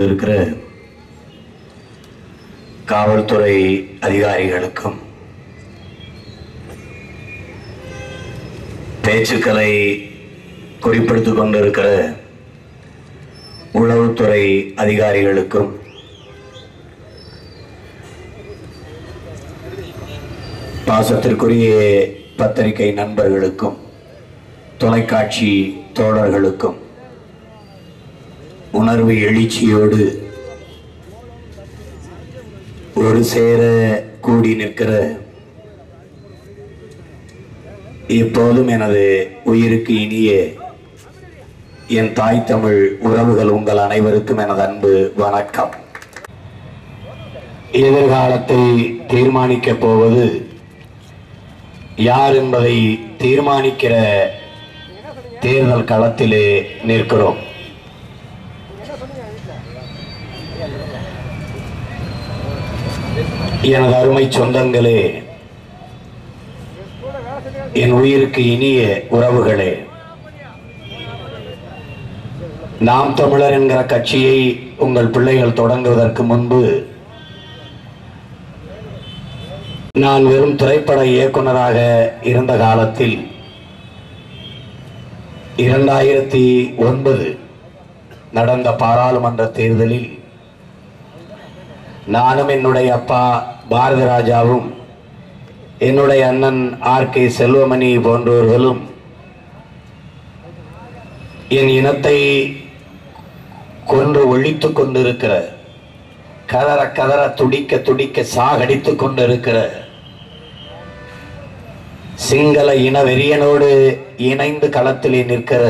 இருக்கிற காவல்துறை அதிகாரிகளுக்கும் பேச்சுக்களை குறிப்பிடுத்திக் கொண்டிருக்கிற உளவுத்துறை அதிகாரிகளுக்கும் பாசத்திற்குரிய பத்திரிகை நண்பர்களுக்கும் தொலைக்காட்சி தோழர்களுக்கும் உணர்வு எழுச்சியோடு ஒரு சேர கூடி நிற்கிற எப்போதும் எனது உயிருக்கு இனிய என் தாய் தமிழ் உறவுகள் உங்கள் அனைவருக்கும் எனது அன்பு வணக்கம் எதிர்காலத்தை தீர்மானிக்கப் போவது யார் என்பதை தீர்மானிக்கிற தேர்தல் களத்திலே நிற்கிறோம் எனது அருமை சொந்தங்களே என் உயிருக்கு இனிய உறவுகளே நாம் தமிழர் என்கிற கட்சியை உங்கள் பிள்ளைகள் தொடங்குவதற்கு முன்பு நான் வெறும் திரைப்பட இயக்குனராக இருந்த காலத்தில் இரண்டாயிரத்தி ஒன்பது நடந்த பாராளுமன்ற தேர்தலில் நானும் என்னுடைய அப்பா பாரதி ராஜாவும் என்னுடைய அண்ணன் ஆர் கே செல்வமணி போன்றவர்களும் என் இனத்தை கொன்று ஒழித்துக் கொண்டிருக்கிற கதற கதற துடிக்க துடிக்க சாகடித்துக் கொண்டிருக்கிற சிங்கள இன வெறியனோடு இணைந்து களத்திலே நிற்கிற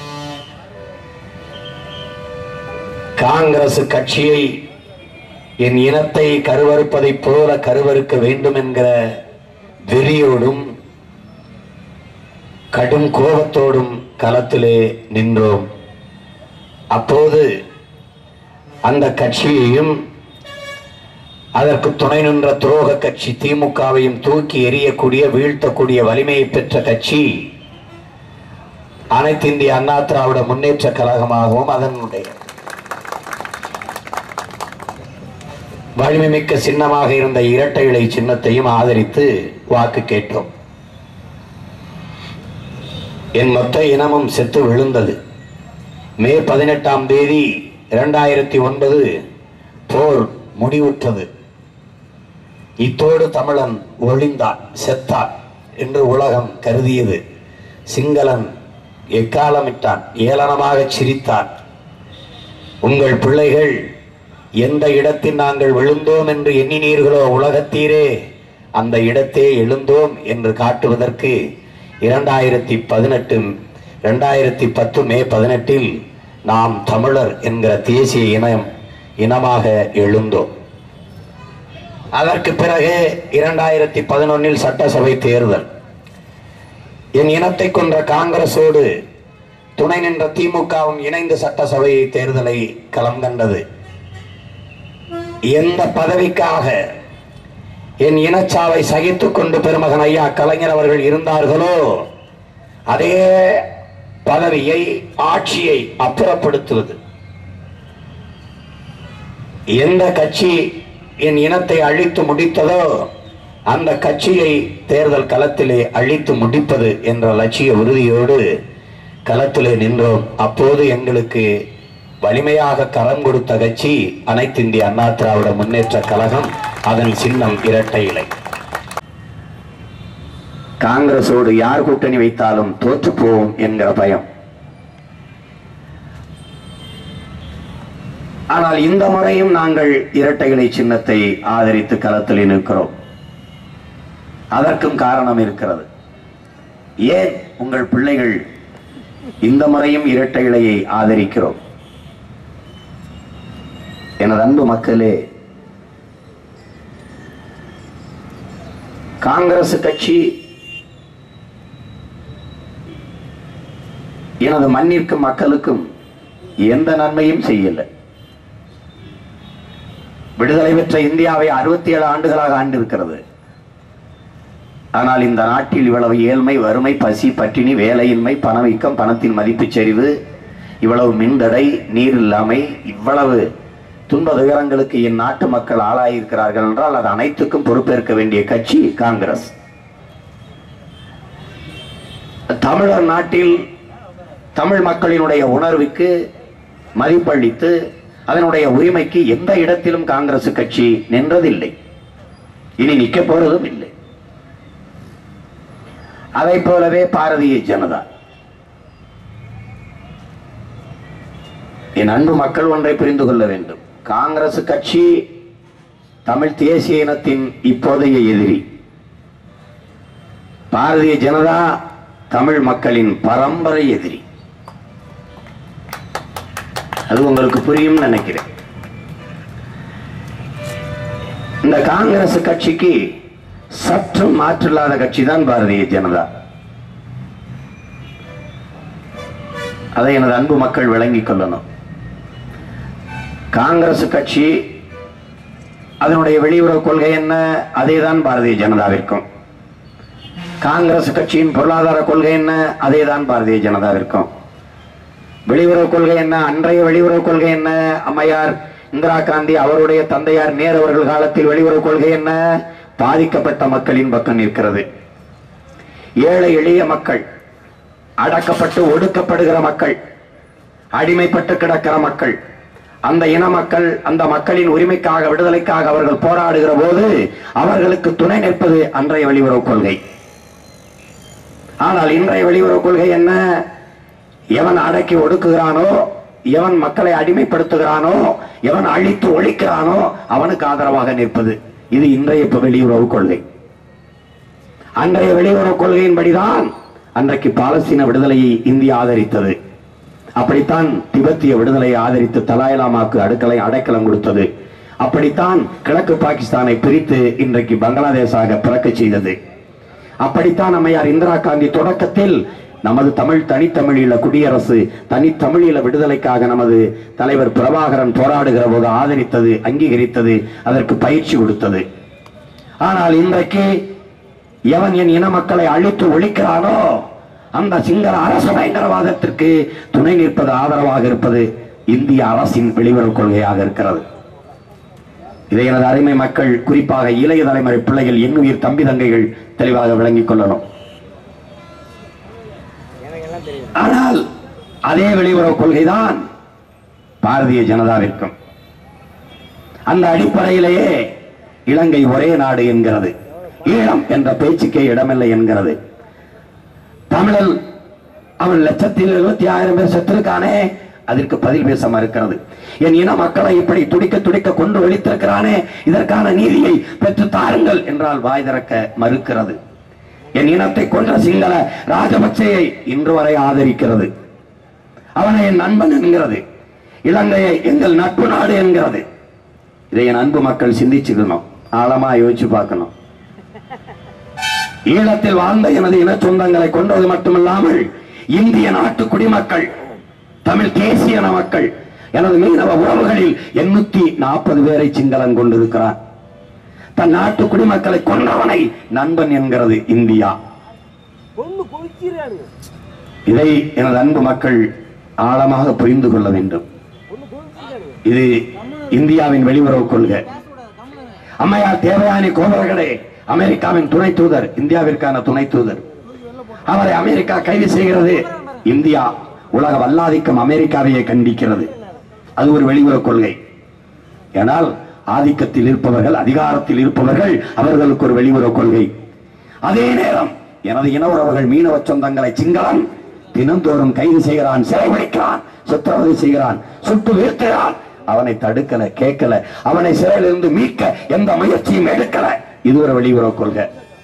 காங்கிரஸ் கட்சியை என் இனத்தை கருவறுப்பதைப் போல கருவறுக்க வேண்டும் என்கிற வெறியோடும் கடும் கோபத்தோடும் களத்திலே நின்றோம் அப்போது அந்த கட்சியையும் அதற்கு துணை நின்ற துரோக கட்சி திமுகவையும் தூக்கி எறியக்கூடிய வீழ்த்தக்கூடிய வலிமையை பெற்ற கட்சி அனைத்து இந்திய அண்ணா திராவிட முன்னேற்ற கழகமாகவும் அதனுடைய வலிமை மிக்க சின்னமாக இருந்த இரட்டை இலை சின்னத்தையும் ஆதரித்து வாக்கு கேட்டோம் என் மொத்த இனமும் செத்து விழுந்தது மே பதினெட்டாம் தேதி இரண்டாயிரத்தி ஒன்பது போர் முடிவுற்றது இத்தோடு தமிழன் ஒளிந்தான் செத்தான் என்று உலகம் கருதியது சிங்களன் எக்காலமிட்டான் ஏளனமாக சிரித்தான் உங்கள் பிள்ளைகள் எந்த இடத்தில் நாங்கள் விழுந்தோம் என்று எண்ணினீர்களோ உலகத்தீரே அந்த இடத்தே எழுந்தோம் என்று காட்டுவதற்கு இரண்டாயிரத்தி பதினெட்டு இரண்டாயிரத்தி பத்து மே பதினெட்டில் நாம் தமிழர் என்கிற தேசிய இனம் இனமாக எழுந்தோம் அதற்கு பிறகு இரண்டாயிரத்தி பதினொன்னில் சட்டசபை தேர்தல் என் இனத்தை கொன்ற காங்கிரசோடு துணை நின்ற திமுகவும் இணைந்து சட்டசபை தேர்தலை களம் கண்டது எந்த பதவிக்காக என் இனச்சாவை சகித்துக் கொண்டு பெருமகன் ஐயா கலைஞர் அவர்கள் இருந்தார்களோ அதே பதவியை ஆட்சியை அப்புறப்படுத்துவது எந்த கட்சி என் இனத்தை அழித்து முடித்ததோ அந்த கட்சியை தேர்தல் களத்திலே அழித்து முடிப்பது என்ற லட்சிய உறுதியோடு களத்திலே நின்றோம் அப்போது எங்களுக்கு வலிமையாக கரம் கொடுத்த கட்சி அனைத்து இந்திய அண்ணா திராவிட முன்னேற்ற கழகம் அதன் சின்னம் இரட்டை இலை காங்கிரசோடு யார் கூட்டணி வைத்தாலும் தோற்று போவோம் என்கிற பயம் ஆனால் இந்த முறையும் நாங்கள் இரட்டை இலை சின்னத்தை ஆதரித்து களத்தில் நிற்கிறோம் அதற்கும் காரணம் இருக்கிறது ஏன் உங்கள் பிள்ளைகள் இந்த முறையும் இரட்டை இலையை ஆதரிக்கிறோம் எனது அன்பு மக்களே காங்கிரஸ் கட்சி எனது மண்ணிற்கும் மக்களுக்கும் எந்த நன்மையும் செய்யல விடுதலை பெற்ற இந்தியாவை அறுபத்தி ஏழு ஆண்டுகளாக ஆண்டிருக்கிறது ஆனால் இந்த நாட்டில் இவ்வளவு ஏழ்மை வறுமை பசி பட்டினி வேலையின்மை பணவீக்கம் பணத்தின் மதிப்பு சரிவு இவ்வளவு மின்தடை நீர் இல்லாமை இவ்வளவு துன்ப துயரங்களுக்கு என் நாட்டு மக்கள் ஆளாயிருக்கிறார்கள் என்றால் அது அனைத்துக்கும் பொறுப்பேற்க வேண்டிய கட்சி காங்கிரஸ் தமிழர் நாட்டில் தமிழ் மக்களினுடைய உணர்வுக்கு மதிப்பளித்து அதனுடைய உரிமைக்கு எந்த இடத்திலும் காங்கிரஸ் கட்சி நின்றதில்லை இனி நிற்க போறதும் இல்லை அதை போலவே பாரதிய ஜனதா என் அன்பு மக்கள் ஒன்றை புரிந்து கொள்ள வேண்டும் காங்கிரஸ் கட்சி தமிழ் தேசிய இனத்தின் இப்போதைய எதிரி பாரதிய ஜனதா தமிழ் மக்களின் பரம்பரை எதிரி அது உங்களுக்கு புரியும் நினைக்கிறேன் இந்த காங்கிரஸ் கட்சிக்கு சற்றும் மாற்றில்லாத கட்சி தான் பாரதிய ஜனதா அதை எனது அன்பு மக்கள் விளங்கிக் கொள்ளணும் காங்கிரஸ் கட்சி அதனுடைய வெளியுறவு கொள்கை என்ன அதேதான் பாரதிய ஜனதாவிற்கும் காங்கிரஸ் கட்சியின் பொருளாதார கொள்கை என்ன அதேதான் பாரதிய ஜனதாவிற்கும் வெளியுறவு கொள்கை என்ன அன்றைய வெளியுறவு கொள்கை என்ன அம்மையார் இந்திரா காந்தி அவருடைய தந்தையார் நேரு அவர்கள் காலத்தில் வெளியுறவு கொள்கை என்ன பாதிக்கப்பட்ட மக்களின் பக்கம் நிற்கிறது ஏழை எளிய மக்கள் அடக்கப்பட்டு ஒடுக்கப்படுகிற மக்கள் அடிமைப்பட்டு கிடக்கிற மக்கள் அந்த இன மக்கள் அந்த மக்களின் உரிமைக்காக விடுதலைக்காக அவர்கள் போராடுகிற போது அவர்களுக்கு துணை நிற்பது அன்றைய வெளியுறவு கொள்கை ஆனால் இன்றைய வெளியுறவு கொள்கை என்ன எவன் அடக்கி ஒடுக்குகிறானோ எவன் மக்களை அடிமைப்படுத்துகிறானோ எவன் அழித்து ஒழிக்கிறானோ அவனுக்கு ஆதரவாக நிற்பது இது இன்றைய இப்ப வெளியுறவு கொள்கை அன்றைய வெளியுறவு கொள்கையின்படிதான் அன்றைக்கு பாலஸ்தீன விடுதலையை இந்தியா ஆதரித்தது அப்படித்தான் திபெத்திய விடுதலையை ஆதரித்து தலாயலாமாக்கு அடுக்கலை அடைக்கலம் கொடுத்தது அப்படித்தான் கிழக்கு பாகிஸ்தானை பிரித்து இன்றைக்கு பங்களாதேஷாக பிறக்கச் செய்தது அப்படித்தான் அம்மையார் இந்திரா காந்தி தொடக்கத்தில் நமது தமிழ் தனித்தமிழீழ குடியரசு தனித்தமிழீழ விடுதலைக்காக நமது தலைவர் பிரபாகரன் போராடுகிற போது ஆதரித்தது அங்கீகரித்தது அதற்கு பயிற்சி கொடுத்தது ஆனால் இன்றைக்கு எவன் என் இன மக்களை அழித்து ஒழிக்கிறானோ அந்த சிங்கள அரச பயங்கரவாதத்திற்கு துணை நிற்பது ஆதரவாக இருப்பது இந்திய அரசின் வெளியுறவு கொள்கையாக இருக்கிறது இதை எனது அருமை மக்கள் குறிப்பாக இளைய தலைமுறை பிள்ளைகள் எண்ணுயிர் தம்பி தங்கைகள் தெளிவாக விளங்கிக் கொள்ளணும் ஆனால் அதே வெளியுறவு கொள்கைதான் பாரதிய ஜனதாவிற்கும் அந்த அடிப்படையிலேயே இலங்கை ஒரே நாடு என்கிறது ஈழம் என்ற பேச்சுக்கே இடமில்லை என்கிறது தமிழன் அவன் லட்சத்தில் இருபத்தி ஆயிரம் பேர் செத்திருக்கானே அதற்கு பதில் பேச மறுக்கிறது என் இன மக்களை இப்படி துடிக்க துடிக்க கொண்டு ஒழித்திருக்கிறானே இதற்கான நீதியை பெற்று தாருங்கள் என்றால் வாய் திறக்க மறுக்கிறது என் இனத்தை கொன்ற சிங்கள ராஜபக்சேயை இன்று வரை ஆதரிக்கிறது அவனை என் நண்பன் என்கிறது இலங்கையை எங்கள் நட்பு நாடு என்கிறது இதை என் அன்பு மக்கள் சிந்திச்சுக்கணும் ஆழமா யோசிச்சு பார்க்கணும் ஈழத்தில் வாழ்ந்த எனது இன சொந்தங்களை கொன்றது மட்டுமல்லாமல் இந்திய நாட்டு குடிமக்கள் தமிழ் தேசிய இன மக்கள் எனது மீனவ உறவுகளில் எண்ணூத்தி நாற்பது பேரை சிங்களன் கொண்டிருக்கிறார் தன் நாட்டு குடிமக்களை கொன்றவனை நண்பன் என்கிறது இந்தியா பொண்ணு கொதிக்கிறானுங்க இதை எனது அன்பு மக்கள் ஆழமாக புரிந்து கொள்ள வேண்டும் பொண்ணு கொதிக்கிறானுங்க இது இந்தியாவின் வெளியுறவு கொள்கை அம்மையார் தேவயானி கோவர்களே அமெரிக்காவின் துணை தூதர் இந்தியாவிற்கான துணை தூதர் அவரை அமெரிக்கா கைது செய்கிறது இந்தியா உலக வல்லாதிக்கம் அமெரிக்காவையே கண்டிக்கிறது அது ஒரு வெளியுறவு கொள்கை ஏனால் ஆதிக்கத்தில் இருப்பவர்கள் அதிகாரத்தில் இருப்பவர்கள் அவர்களுக்கு ஒரு வெளியுறவு கொள்கை அதே நேரம் எனது இன உறவுகள் மீனவ சொந்தங்களை சிங்களன் தினந்தோறும் கைது செய்கிறான் சிறைபிடிக்கிறான் சித்திரவதை செய்கிறான் சுட்டு வீழ்த்துகிறான் அவனை தடுக்கல கேட்கல அவனை சிறையிலிருந்து மீட்க எந்த முயற்சியும் எடுக்கல இது ஒரு வெளியுறவு கொள்கை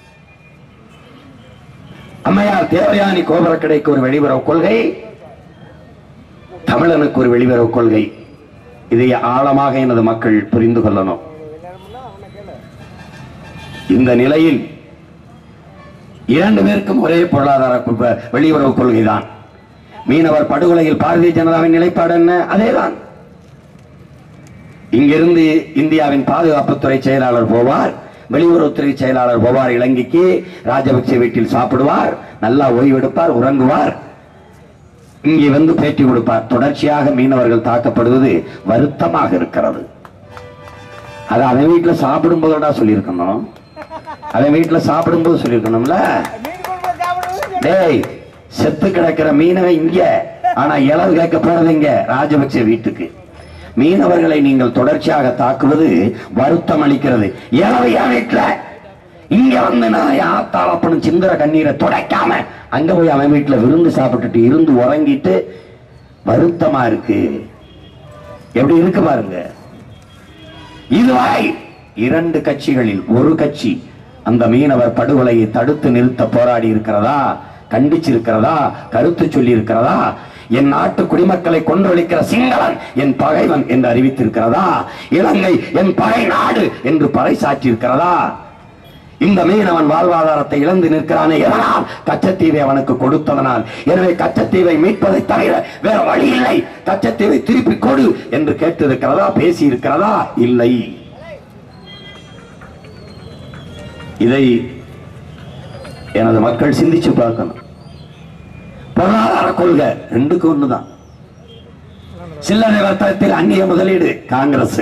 அம்மையார் தேவயானி கோபுரக்கடைக்கு ஒரு வெளியுறவு கொள்கை தமிழனுக்கு ஒரு வெளியுறவு கொள்கை இதை ஆழமாக எனது மக்கள் புரிந்து கொள்ளணும் இந்த நிலையில் இரண்டு பேருக்கும் ஒரே பொருளாதார கு- வெளியுறவு கொள்கைதான் மீனவர் படுகொலையில் பாரதிய ஜனதாவின் நிலைப்பாடு என்ன அதேதான் இங்கிருந்து இந்தியாவின் பாதுகாப்புத்துறை செயலாளர் போவார் வெளியுறவுத்துறை செயலாளர் போவார் இலங்கைக்கு ராஜபக்சே வீட்டில் சாப்பிடுவார் நல்லா ஓய்வெடுப்பார் உறங்குவார் இங்கே வந்து பேட்டி கொடுப்பார் தொடர்ச்சியாக மீனவர்கள் தாக்கப்படுவது வருத்தமாக இருக்கிறது அது அவன் வீட்டுல சாப்பிடும் போதோடா சொல்லியிருக்கணும் அவன் வீட்டுல சாப்பிடும் போது சொல்லியிருக்கணும்ல மீன் குழம்பு சாப்பிடுறது டேய் செத்து கிடக்கிற மீனவன் இங்க ஆனா இளவு கேட்க போறது இங்க ராஜபக்சே வீட்டுக்கு மீனவர்களை நீங்கள் தொடர்ச்சியாக தாக்குவது வருத்தம் அளிக்கிறது இளவு என் வீட்டுல இங்க வந்து நான் ஆத்தாளப்பனும் சிந்தர கண்ணீரை துடைக்காம அங்க போய் அவன் வீட்டுல விருந்து சாப்பிட்டுட்டு இருந்து உறங்கிட்டு வருத்தமா இருக்கு எப்படி இருக்கு பாருங்க இதுவரை இரண்டு கட்சிகளில் ஒரு கட்சி அந்த மீனவர் படுகொலையை தடுத்து நிறுத்த போராடி இருக்கிறதா கண்டிச்சிருக்கிறதா கருத்து சொல்லி இருக்கிறதா என் நாட்டு குடிமக்களை கொன்றொழிக்கிற சிங்களன் என் பகைவன் என்று அறிவித்திருக்கிறதா இலங்கை என் பகை நாடு என்று பறைசாற்றி இருக்கிறதா இந்த மீனவன் வாழ்வாதாரத்தை இழந்து நிற்கிறானே எதனால் கச்சத்தீவை அவனுக்கு கொடுத்ததனால் எனவே கச்சத்தீவை மீட்பதை தவிர வேற வழி இல்லை கச்சத்தீவை திருப்பி கொடு என்று கேட்டிருக்கிறதா பேசி இருக்கிறதா இல்லை இதை எனது மக்கள் சிந்திச்சு பார்க்கணும் பொருளாதார கொள்கை ரெண்டுக்கும் ஒண்ணுதான் சில்லறை வர்த்தகத்தில் அந்நிய முதலீடு காங்கிரஸ்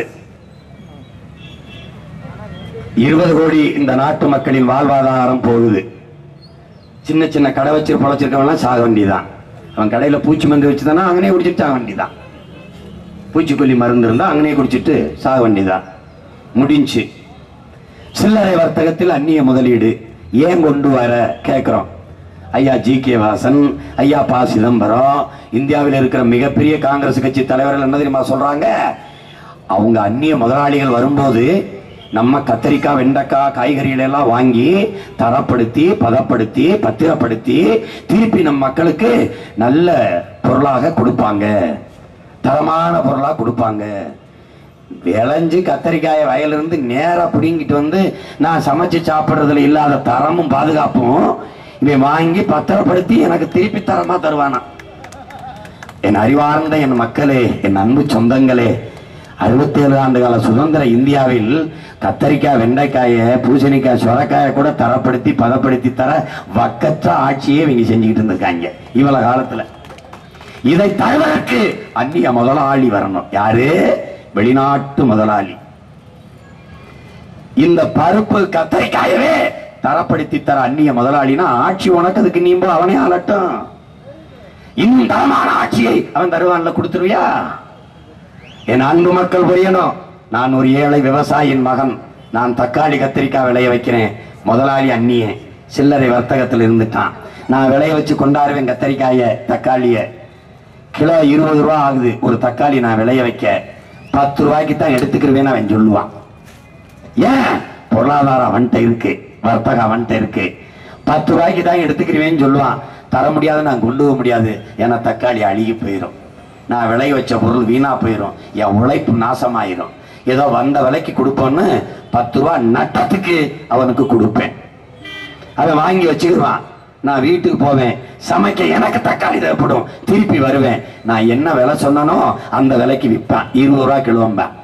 இருபது கோடி இந்த நாட்டு மக்களின் வாழ்வாதாரம் போகுது சின்ன சின்ன கடை வச்சு பொழைச்சிருக்கவன்லாம் சாக வேண்டியதான் அவன் கடையில பூச்சி மருந்து வச்சுதானா அங்கனே குடிச்சிட்டு சாக வேண்டியதான் பூச்சிக்கொல்லி மருந்து இருந்தா அங்கனே குடிச்சிட்டு சாக வேண்டியதான் முடிஞ்சு சில்லறை வர்த்தகத்தில் அந்நிய முதலீடு ஏன் கொண்டு வர கேட்கிறோம் ஐயா ஜி கே வாசன் ஐயா ப சிதம்பரம் இந்தியாவில் இருக்கிற மிகப்பெரிய காங்கிரஸ் கட்சி தலைவர்கள் என்ன தெரியுமா சொல்றாங்க அவங்க அந்நிய முதலாளிகள் வரும்போது நம்ம கத்தரிக்காய் வெண்டைக்காய் காய்கறிகள் எல்லாம் வாங்கி தரப்படுத்தி பதப்படுத்தி பத்திரப்படுத்தி திருப்பி நம் மக்களுக்கு நல்ல பொருளாக கொடுப்பாங்க தரமான பொருளா கொடுப்பாங்க விளைஞ்சு கத்தரிக்காயை வயலிருந்து நேரா பிடுங்கிட்டு வந்து நான் சமைச்சு சாப்பிடுறதுல இல்லாத தரமும் பாதுகாப்பும் இவன் வாங்கி பத்திரப்படுத்தி எனக்கு திருப்பி தரமா தருவானா என் அறிவார்ந்த என் மக்களே என் அன்பு சொந்தங்களே அறுபத்தி ஏழு ஆண்டு கால சுதந்திர இந்தியாவில் கத்தரிக்காய் வெண்டைக்காயை பூசணிக்காய் சுரக்காயை கூட தரப்படுத்தி பதப்படுத்தி தர வக்கற்ற ஆட்சியே இவங்க செஞ்சுக்கிட்டு இருந்திருக்காங்க இவ்வளவு காலத்துல இதை தருவதற்கு அந்நிய முதலாளி வரணும் யாரு வெளிநாட்டு முதலாளி இந்த பருப்பு கத்தரிக்காயவே தரப்படுத்தி தர அந்நிய முதலாளினா ஆட்சி உனக்கு அதுக்கு நீம்போ அவனே ஆளட்டும் இன்னும் தரமான ஆட்சியை அவன் தருவான்ல கொடுத்துருவியா என் அன்பு மக்கள் புரியணும் நான் ஒரு ஏழை விவசாயியின் மகன் நான் தக்காளி கத்திரிக்காய் விளைய வைக்கிறேன் முதலாளி அந்நிய சில்லறை வர்த்தகத்தில் இருந்துட்டான் நான் விளைய வச்சு கொண்டாடுவேன் கத்திரிக்காய தக்காளிய கிலோ இருபது ரூபா ஆகுது ஒரு தக்காளி நான் விளைய வைக்க பத்து ரூபாய்க்கு தான் எடுத்துக்கிருவேன்னு அவன் சொல்லுவான் ஏன் பொருளாதாரம் அவன்கிட்ட இருக்கு வர்த்தகம் அவன்கிட்ட இருக்கு பத்து ரூபாய்க்கு தான் எடுத்துக்கிறவேன்னு சொல்லுவான் தர முடியாது நான் கொண்டு போக முடியாது ஏன்னா தக்காளி அழுகி போயிடும் நான் விளைய வச்ச பொருள் வீணா போயிடும் என் உழைப்பு நாசமாயிரும் ஏதோ வந்த விலைக்கு கொடுப்போன்னு பத்து ரூபா நட்டத்துக்கு அவனுக்கு கொடுப்பேன் அவன் வாங்கி வச்சுக்கிடுவான் நான் வீட்டுக்கு போவேன் சமைக்க எனக்கு தக்காளி தேவைப்படும் திருப்பி வருவேன் நான் என்ன விலை சொன்னனோ அந்த விலைக்கு விற்பான் இருபது ரூபா கிலோம்பேன்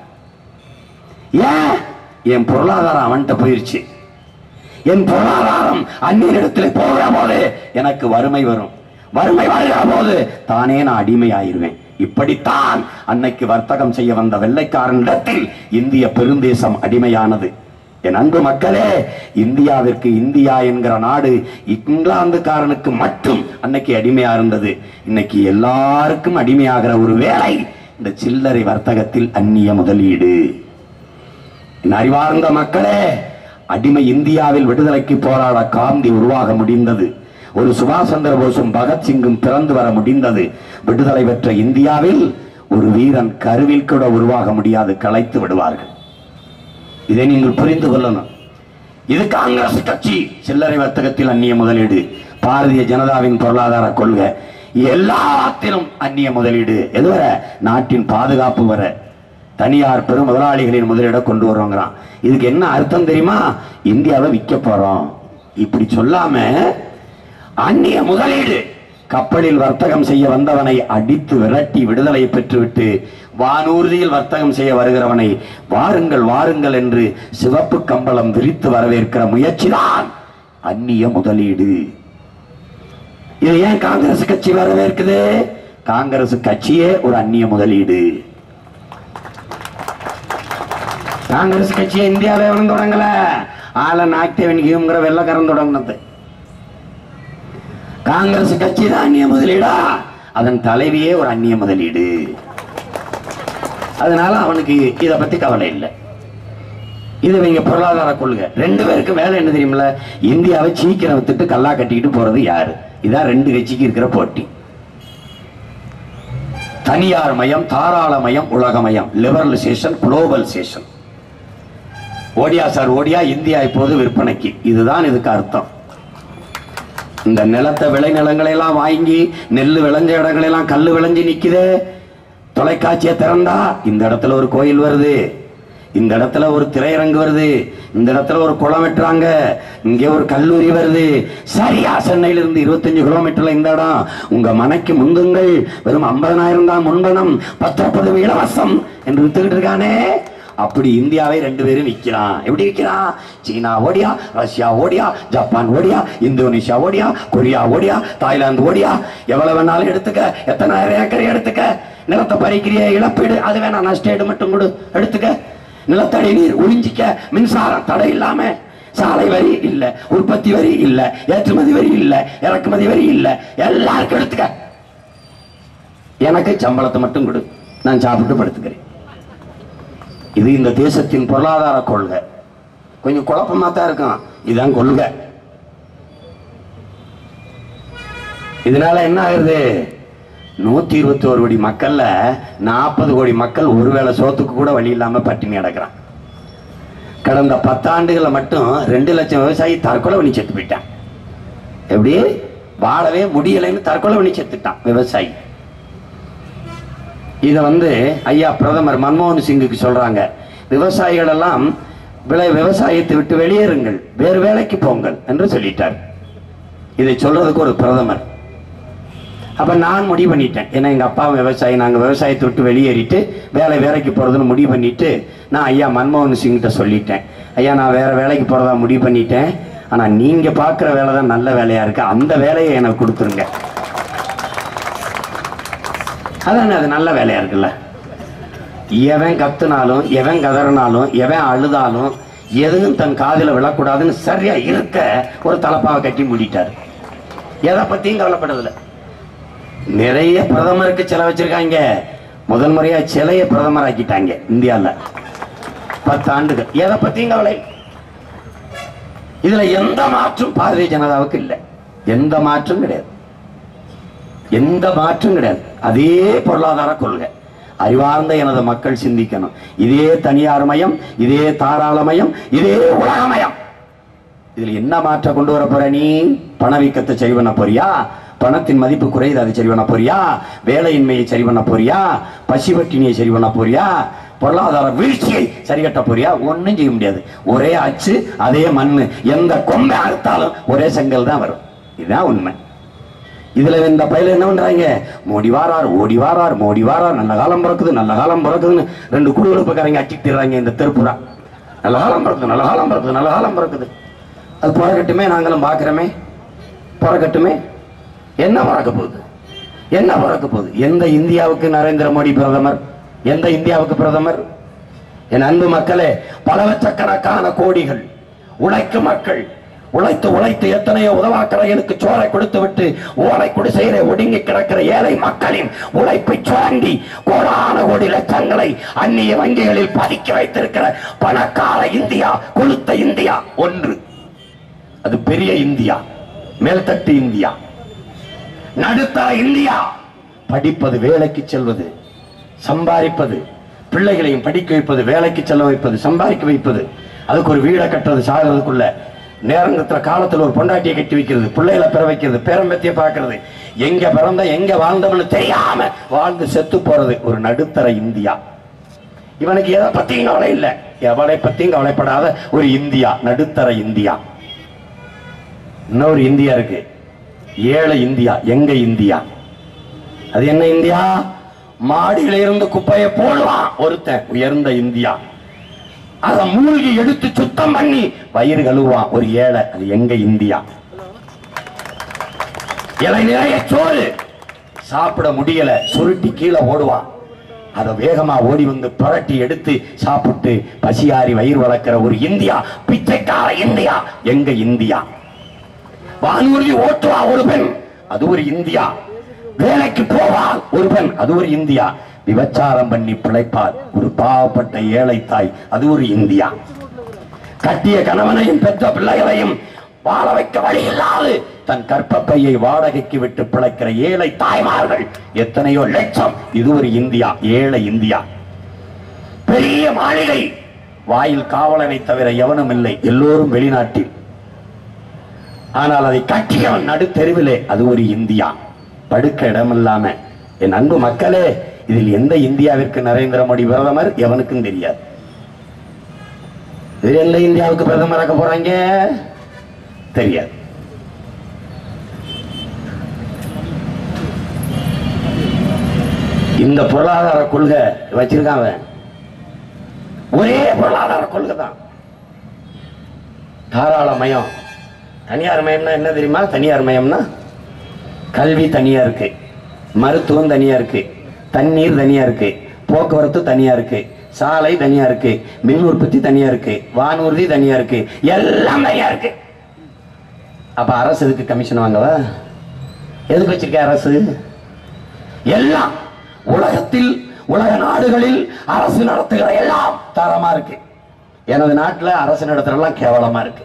ஏன் என் பொருளாதாரம் அவன்கிட்ட போயிருச்சு என் பொருளாதாரம் அந்நியரிடத்துல போகிற போது எனக்கு வறுமை வரும் வறுமை வருகிற போது தானே நான் அடிமையாயிருவேன் இப்படித்தான் அன்னைக்கு வர்த்தகம் செய்ய வந்த வெள்ளைக்காரனிடத்தில் இந்திய பெருந்தேசம் அடிமையானது என் அன்பு மக்களே இந்தியாவிற்கு இந்தியா என்கிற நாடு இங்கிலாந்துக்காரனுக்கு மட்டும் அன்னைக்கு அடிமையா இருந்தது இன்னைக்கு எல்லாருக்கும் அடிமையாகிற ஒரு வேலை இந்த சில்லறை வர்த்தகத்தில் அந்நிய முதலீடு என் அறிவார்ந்த மக்களே அடிமை இந்தியாவில் விடுதலைக்கு போராட காந்தி உருவாக முடிந்தது ஒரு சுபாஷ் சந்திர போஸும் பகத்சிங்கும் பிறந்து வர முடிந்தது விடுதலை பெற்ற இந்தியாவில் ஒரு வீரன் கருவில் கூட உருவாக முடியாது கலைத்து விடுவார்கள் இதை நீங்கள் புரிந்து கொள்ளணும் இது காங்கிரஸ் கட்சி சில்லறை வர்த்தகத்தில் அந்நிய முதலீடு பாரதிய ஜனதாவின் பொருளாதார கொள்கை எல்லாத்திலும் அந்நிய முதலீடு எதுவர நாட்டின் பாதுகாப்பு வர தனியார் பெரும் முதலாளிகளின் முதலீட கொண்டு வரோங்கிறான் இதுக்கு என்ன அர்த்தம் தெரியுமா இந்தியாவை விற்க போறோம் இப்படி சொல்லாம அந்நிய முதலீடு கப்பலில் வர்த்தகம் செய்ய வந்தவனை அடித்து விரட்டி விடுதலை பெற்றுவிட்டு வானூர்தியில் வர்த்தகம் செய்ய வருகிறவனை வாருங்கள் வாருங்கள் என்று சிவப்பு கம்பளம் விரித்து வரவேற்கிற முயற்சிதான் அந்நிய முதலீடு இதை ஏன் காங்கிரஸ் கட்சி வரவேற்குது காங்கிரஸ் கட்சியே ஒரு அந்நிய முதலீடு காங்கிரஸ் கட்சியை இந்தியாவை எவனும் தொடங்கல ஆல நாக்தேவனிக்குங்கிற வெள்ளக்காரன் தொடங்கினது காங்கிரஸ் கட்சி தான் அந்நிய முதலீடா அதன் தலைவியே ஒரு அந்நிய முதலீடு அதனால அவனுக்கு இத பத்தி கவலை இல்லை இது இவங்க பொருளாதார கொள்கை ரெண்டு பேருக்கு வேலை என்ன தெரியுமில்ல இந்தியாவை சீக்கிரம் வித்துட்டு கல்லா கட்டிக்கிட்டு போறது யாரு இதான் ரெண்டு கட்சிக்கு இருக்கிற போட்டி தனியார் மயம் தாராள மயம் உலகமயம் லிபரலைசேஷன் குளோபலைசேஷன் ஓடியா சார் ஓடியா இந்தியா இப்போது விற்பனைக்கு இதுதான் இதுக்கு அர்த்தம் இந்த நிலத்தை விளை நிலங்களை எல்லாம் வாங்கி நெல் விளைஞ்ச இடங்களை எல்லாம் கல்லு விளைஞ்சு நிக்குதே தொலைக்காட்சியை திறந்தா இந்த இடத்துல ஒரு கோயில் வருது இந்த இடத்துல ஒரு திரையரங்கு வருது இந்த இடத்துல ஒரு குளம் வெட்டுறாங்க இங்கே ஒரு கல்லூரி வருது சரியா சென்னையில இருந்து இருபத்தஞ்சு கிலோமீட்டர்ல இந்த இடம் உங்க மனைக்கு முந்துங்கள் வெறும் ஐம்பதனாயிரம் தான் முன்பணம் பத்தொன்பது இலவசம் என்று வித்துக்கிட்டு இருக்கானே அப்படி இந்தியாவை ரெண்டு பேரும் விற்கிறான் எப்படி விற்கிறான் சீனா ஓடியா ரஷ்யா ஓடியா ஜப்பான் ஓடியா இந்தோனேஷியா ஓடியா கொரியா ஓடியா தாய்லாந்து ஓடியா எவ்வளவு வேணாலும் எடுத்துக்க எத்தனாயிரம் ஏக்கர் எடுத்துக்க நிலத்தை பறிக்கிறிய இழப்பீடு அது வேணா நஷ்டேடு மட்டும் கொடு எடுத்துக்க நிலத்தடி நீர் உறிஞ்சிக்க மின்சாரம் தடை இல்லாம சாலை வரி இல்ல உற்பத்தி வரி இல்ல ஏற்றுமதி வரி இல்ல இறக்குமதி வரி இல்ல எல்லாருக்கும் எடுத்துக்க எனக்கு சம்பளத்தை மட்டும் கொடு நான் சாப்பிட்டு படுத்துக்கிறேன் இது இந்த தேசத்தின் பொருளாதார கொள்கை கொஞ்சம் குழப்பமா தான் இருக்கும் இதுதான் கொள்கை இதனால என்ன ஆகுது நூத்தி இருபத்தி ஒரு கோடி மக்கள்ல நாற்பது கோடி மக்கள் ஒருவேளை சோத்துக்கு கூட வழி இல்லாம பட்டினி கிடக்குறான் கடந்த பத்தாண்டுகளை மட்டும் ரெண்டு லட்சம் விவசாயி தற்கொலை பண்ணி செத்து போயிட்டான் எப்படி வாழவே முடியலைன்னு தற்கொலை பண்ணி செத்துட்டான் விவசாயி இதை வந்து ஐயா பிரதமர் மன்மோகன் சிங்குக்கு சொல்றாங்க விவசாயிகள் எல்லாம் விளை விவசாயத்தை விட்டு வெளியேறுங்கள் வேறு வேலைக்கு போங்கள் என்று சொல்லிட்டார் இதை சொல்றதுக்கு ஒரு பிரதமர் அப்ப நான் முடிவு பண்ணிட்டேன் ஏன்னா எங்க அப்பா விவசாயி நாங்க விவசாயத்தை விட்டு வெளியேறிட்டு வேலை வேலைக்கு போறதுன்னு முடிவு பண்ணிட்டு நான் ஐயா மன்மோகன் சிங்கிட்ட சொல்லிட்டேன் ஐயா நான் வேற வேலைக்கு போறதா முடிவு பண்ணிட்டேன் ஆனா நீங்க பாக்குற வேலை தான் நல்ல வேலையா இருக்கு அந்த வேலையை எனக்கு கொடுத்துருங்க அதானே அது நல்ல வேலையா இருக்குல்ல எவன் கத்துனாலும் எவன் கதறினாலும் எவன் அழுதாலும் எதுவும் தன் காதில் விழக்கூடாதுன்னு சரியா இருக்க ஒரு தலப்பாவை கட்டி மூடிட்டாரு எதை பத்தியும் கவலைப்படதில்லை நிறைய பிரதமருக்கு செலவு வச்சிருக்காங்க முதல் முறையா சிலைய பிரதமர் ஆக்கிட்டாங்க இந்தியால பத்து ஆண்டுகள் எதை பத்தியும் கவலை இதுல எந்த மாற்றும் பாரதிய ஜனதாவுக்கு இல்லை எந்த மாற்றும் கிடையாது எந்த மாற்றும் கிடையாது அதே பொருளாதார கொள்கை அறிவார்ந்த எனது மக்கள் சிந்திக்கணும் இதே தனியார் மயம் இதே தாராளமயம் இதே உலகமயம் இதுல என்ன மாற்றம் கொண்டு வர போற நீ பணவீக்கத்தை சரி பண்ண போறியா பணத்தின் மதிப்பு குறையுது அதை சரி பண்ண போறியா வேலையின்மையை சரி பண்ண போறியா பசி பட்டினியை சரி பண்ண போறியா பொருளாதார வீழ்ச்சியை சரி கட்ட போறியா ஒண்ணும் செய்ய முடியாது ஒரே அச்சு அதே மண்ணு எந்த கொம்பை அறுத்தாலும் ஒரே செங்கல் தான் வரும் இதுதான் உண்மை இதுல இந்த பயில என்ன பண்றாங்க மோடி வாரார் ஓடி வாரார் மோடி வாரார் நல்ல காலம் பிறக்குது நல்ல காலம் பிறக்குதுன்னு ரெண்டு குடுகுடுப்புக்காரங்க அச்சிட்டுறாங்க இந்த திருப்புரா நல்ல காலம் பிறக்குது நல்ல காலம் பிறக்குது நல்ல காலம் பிறக்குது அது பிறக்கட்டுமே நாங்களும் பார்க்கிறோமே பிறக்கட்டுமே என்ன பிறக்க போகுது என்ன பிறக்க போகுது எந்த இந்தியாவுக்கு நரேந்திர மோடி பிரதமர் எந்த இந்தியாவுக்கு பிரதமர் என் அன்பு மக்களே பல லட்சக்கணக்கான கோடிகள் உழைக்கும் மக்கள் உழைத்து உழைத்து எத்தனையோ உதவாக்கரைகளுக்கு சோறை கொடுத்து விட்டு ஓலை குடிசையிலே ஒடுங்கி கிடக்கிற ஏழை மக்களின் உழைப்பை சுரண்டி கோடான கோடி லட்சங்களை அந்நிய வங்கிகளில் பதுக்கி வைத்திருக்கிற பணக்கார இந்தியா கொளுத்த இந்தியா ஒன்று அது பெரிய இந்தியா மேல்தட்டு இந்தியா நடுத்தர இந்தியா படிப்பது வேலைக்கு செல்வது சம்பாதிப்பது பிள்ளைகளையும் படிக்க வைப்பது வேலைக்கு செல்ல வைப்பது சம்பாதிக்க வைப்பது அதுக்கு ஒரு வீடை கட்டுறது சாகிறதுக்குள்ள நேரங்கத்துல காலத்துல ஒரு பொண்டாட்டியை கட்டி வைக்கிறது பிள்ளைகளை பிற வைக்கிறது பேரம்பத்திய பார்க்கிறது எங்க பிறந்த எங்க வாழ்ந்தவனு தெரியாம வாழ்ந்து செத்து போறது ஒரு நடுத்தர இந்தியா இவனுக்கு எதை பத்தியும் கவலை இல்லை எவளை பத்தியும் கவலைப்படாத ஒரு இந்தியா நடுத்தர இந்தியா இன்னொரு இந்தியா இருக்கு ஏழை இந்தியா எங்க இந்தியா அது என்ன இந்தியா மாடியில இருந்து குப்பையை போடுவான் ஒருத்தன் உயர்ந்த இந்தியா அத மூழ்கி எடுத்து சுத்தம் பண்ணி வயிறு கழுவான் ஒரு ஏழை அது எங்க இந்தியா இலை நிறைய சோறு சாப்பிட முடியல சுருட்டி கீழே ஓடுவான் அதை வேகமா ஓடி வந்து புரட்டி எடுத்து சாப்பிட்டு பசியாரி வயிறு வளர்க்கிற ஒரு இந்தியா பிச்சைக்கார இந்தியா எங்க இந்தியா வானூர்தி ஓட்டுவா ஒரு பெண் அது ஒரு இந்தியா வேலைக்கு போவாள் ஒரு பெண் அது ஒரு இந்தியா விபச்சாரம் பண்ணி பிழைப்பார் ஒரு பாவப்பட்ட ஏழை தாய் அது ஒரு இந்தியா கட்டிய கணவனையும் பெற்ற பிள்ளைகளையும் வாழ வைக்க வழி இல்லாது தன் கற்பப்பையை வாடகைக்கு விட்டு பிழைக்கிற ஏழை தாய்மார்கள் எத்தனையோ லட்சம் இது ஒரு இந்தியா ஏழை இந்தியா பெரிய மாளிகை வாயில் காவலனை தவிர எவனும் இல்லை எல்லோரும் வெளிநாட்டில் ஆனால் அதை கட்டியவன் நடு தெருவிலே அது ஒரு இந்தியா படுக்க இடமில்லாம என் அன்பு மக்களே இதில் எந்த இந்தியாவிற்கு நரேந்திர மோடி பிரதமர் எவனுக்கும் தெரியாது இது எந்த இந்தியாவுக்கு பிரதமராக்க போறாங்க தெரியாது இந்த பொருளாதார கொள்கை வச்சிருக்கான் அவன். ஒரே பொருளாதார கொள்கை தான் தாராளமயம் தனியார் மயம்னா என்ன தெரியுமா தனியார் மயம்னா கல்வி தனியா இருக்கு மருத்துவம் தனியா இருக்கு தண்ணீர் தனியா இருக்கு போக்குவரத்து தனியா இருக்கு சாலை தனியா இருக்கு மின் உற்பத்தி தனியா இருக்கு வானூர்தி தனியா இருக்கு எல்லாம் தனியா இருக்கு அப்ப அரசு எதுக்கு கமிஷன் வாங்கவா எதுக்கு வச்சிருக்க அரசு எல்லாம் உலகத்தில் உலக நாடுகளில் அரசு நடத்துகிற எல்லாம் தரமா இருக்கு எனது நாட்டுல அரசு நடத்துறதெல்லாம் கேவலமா இருக்கு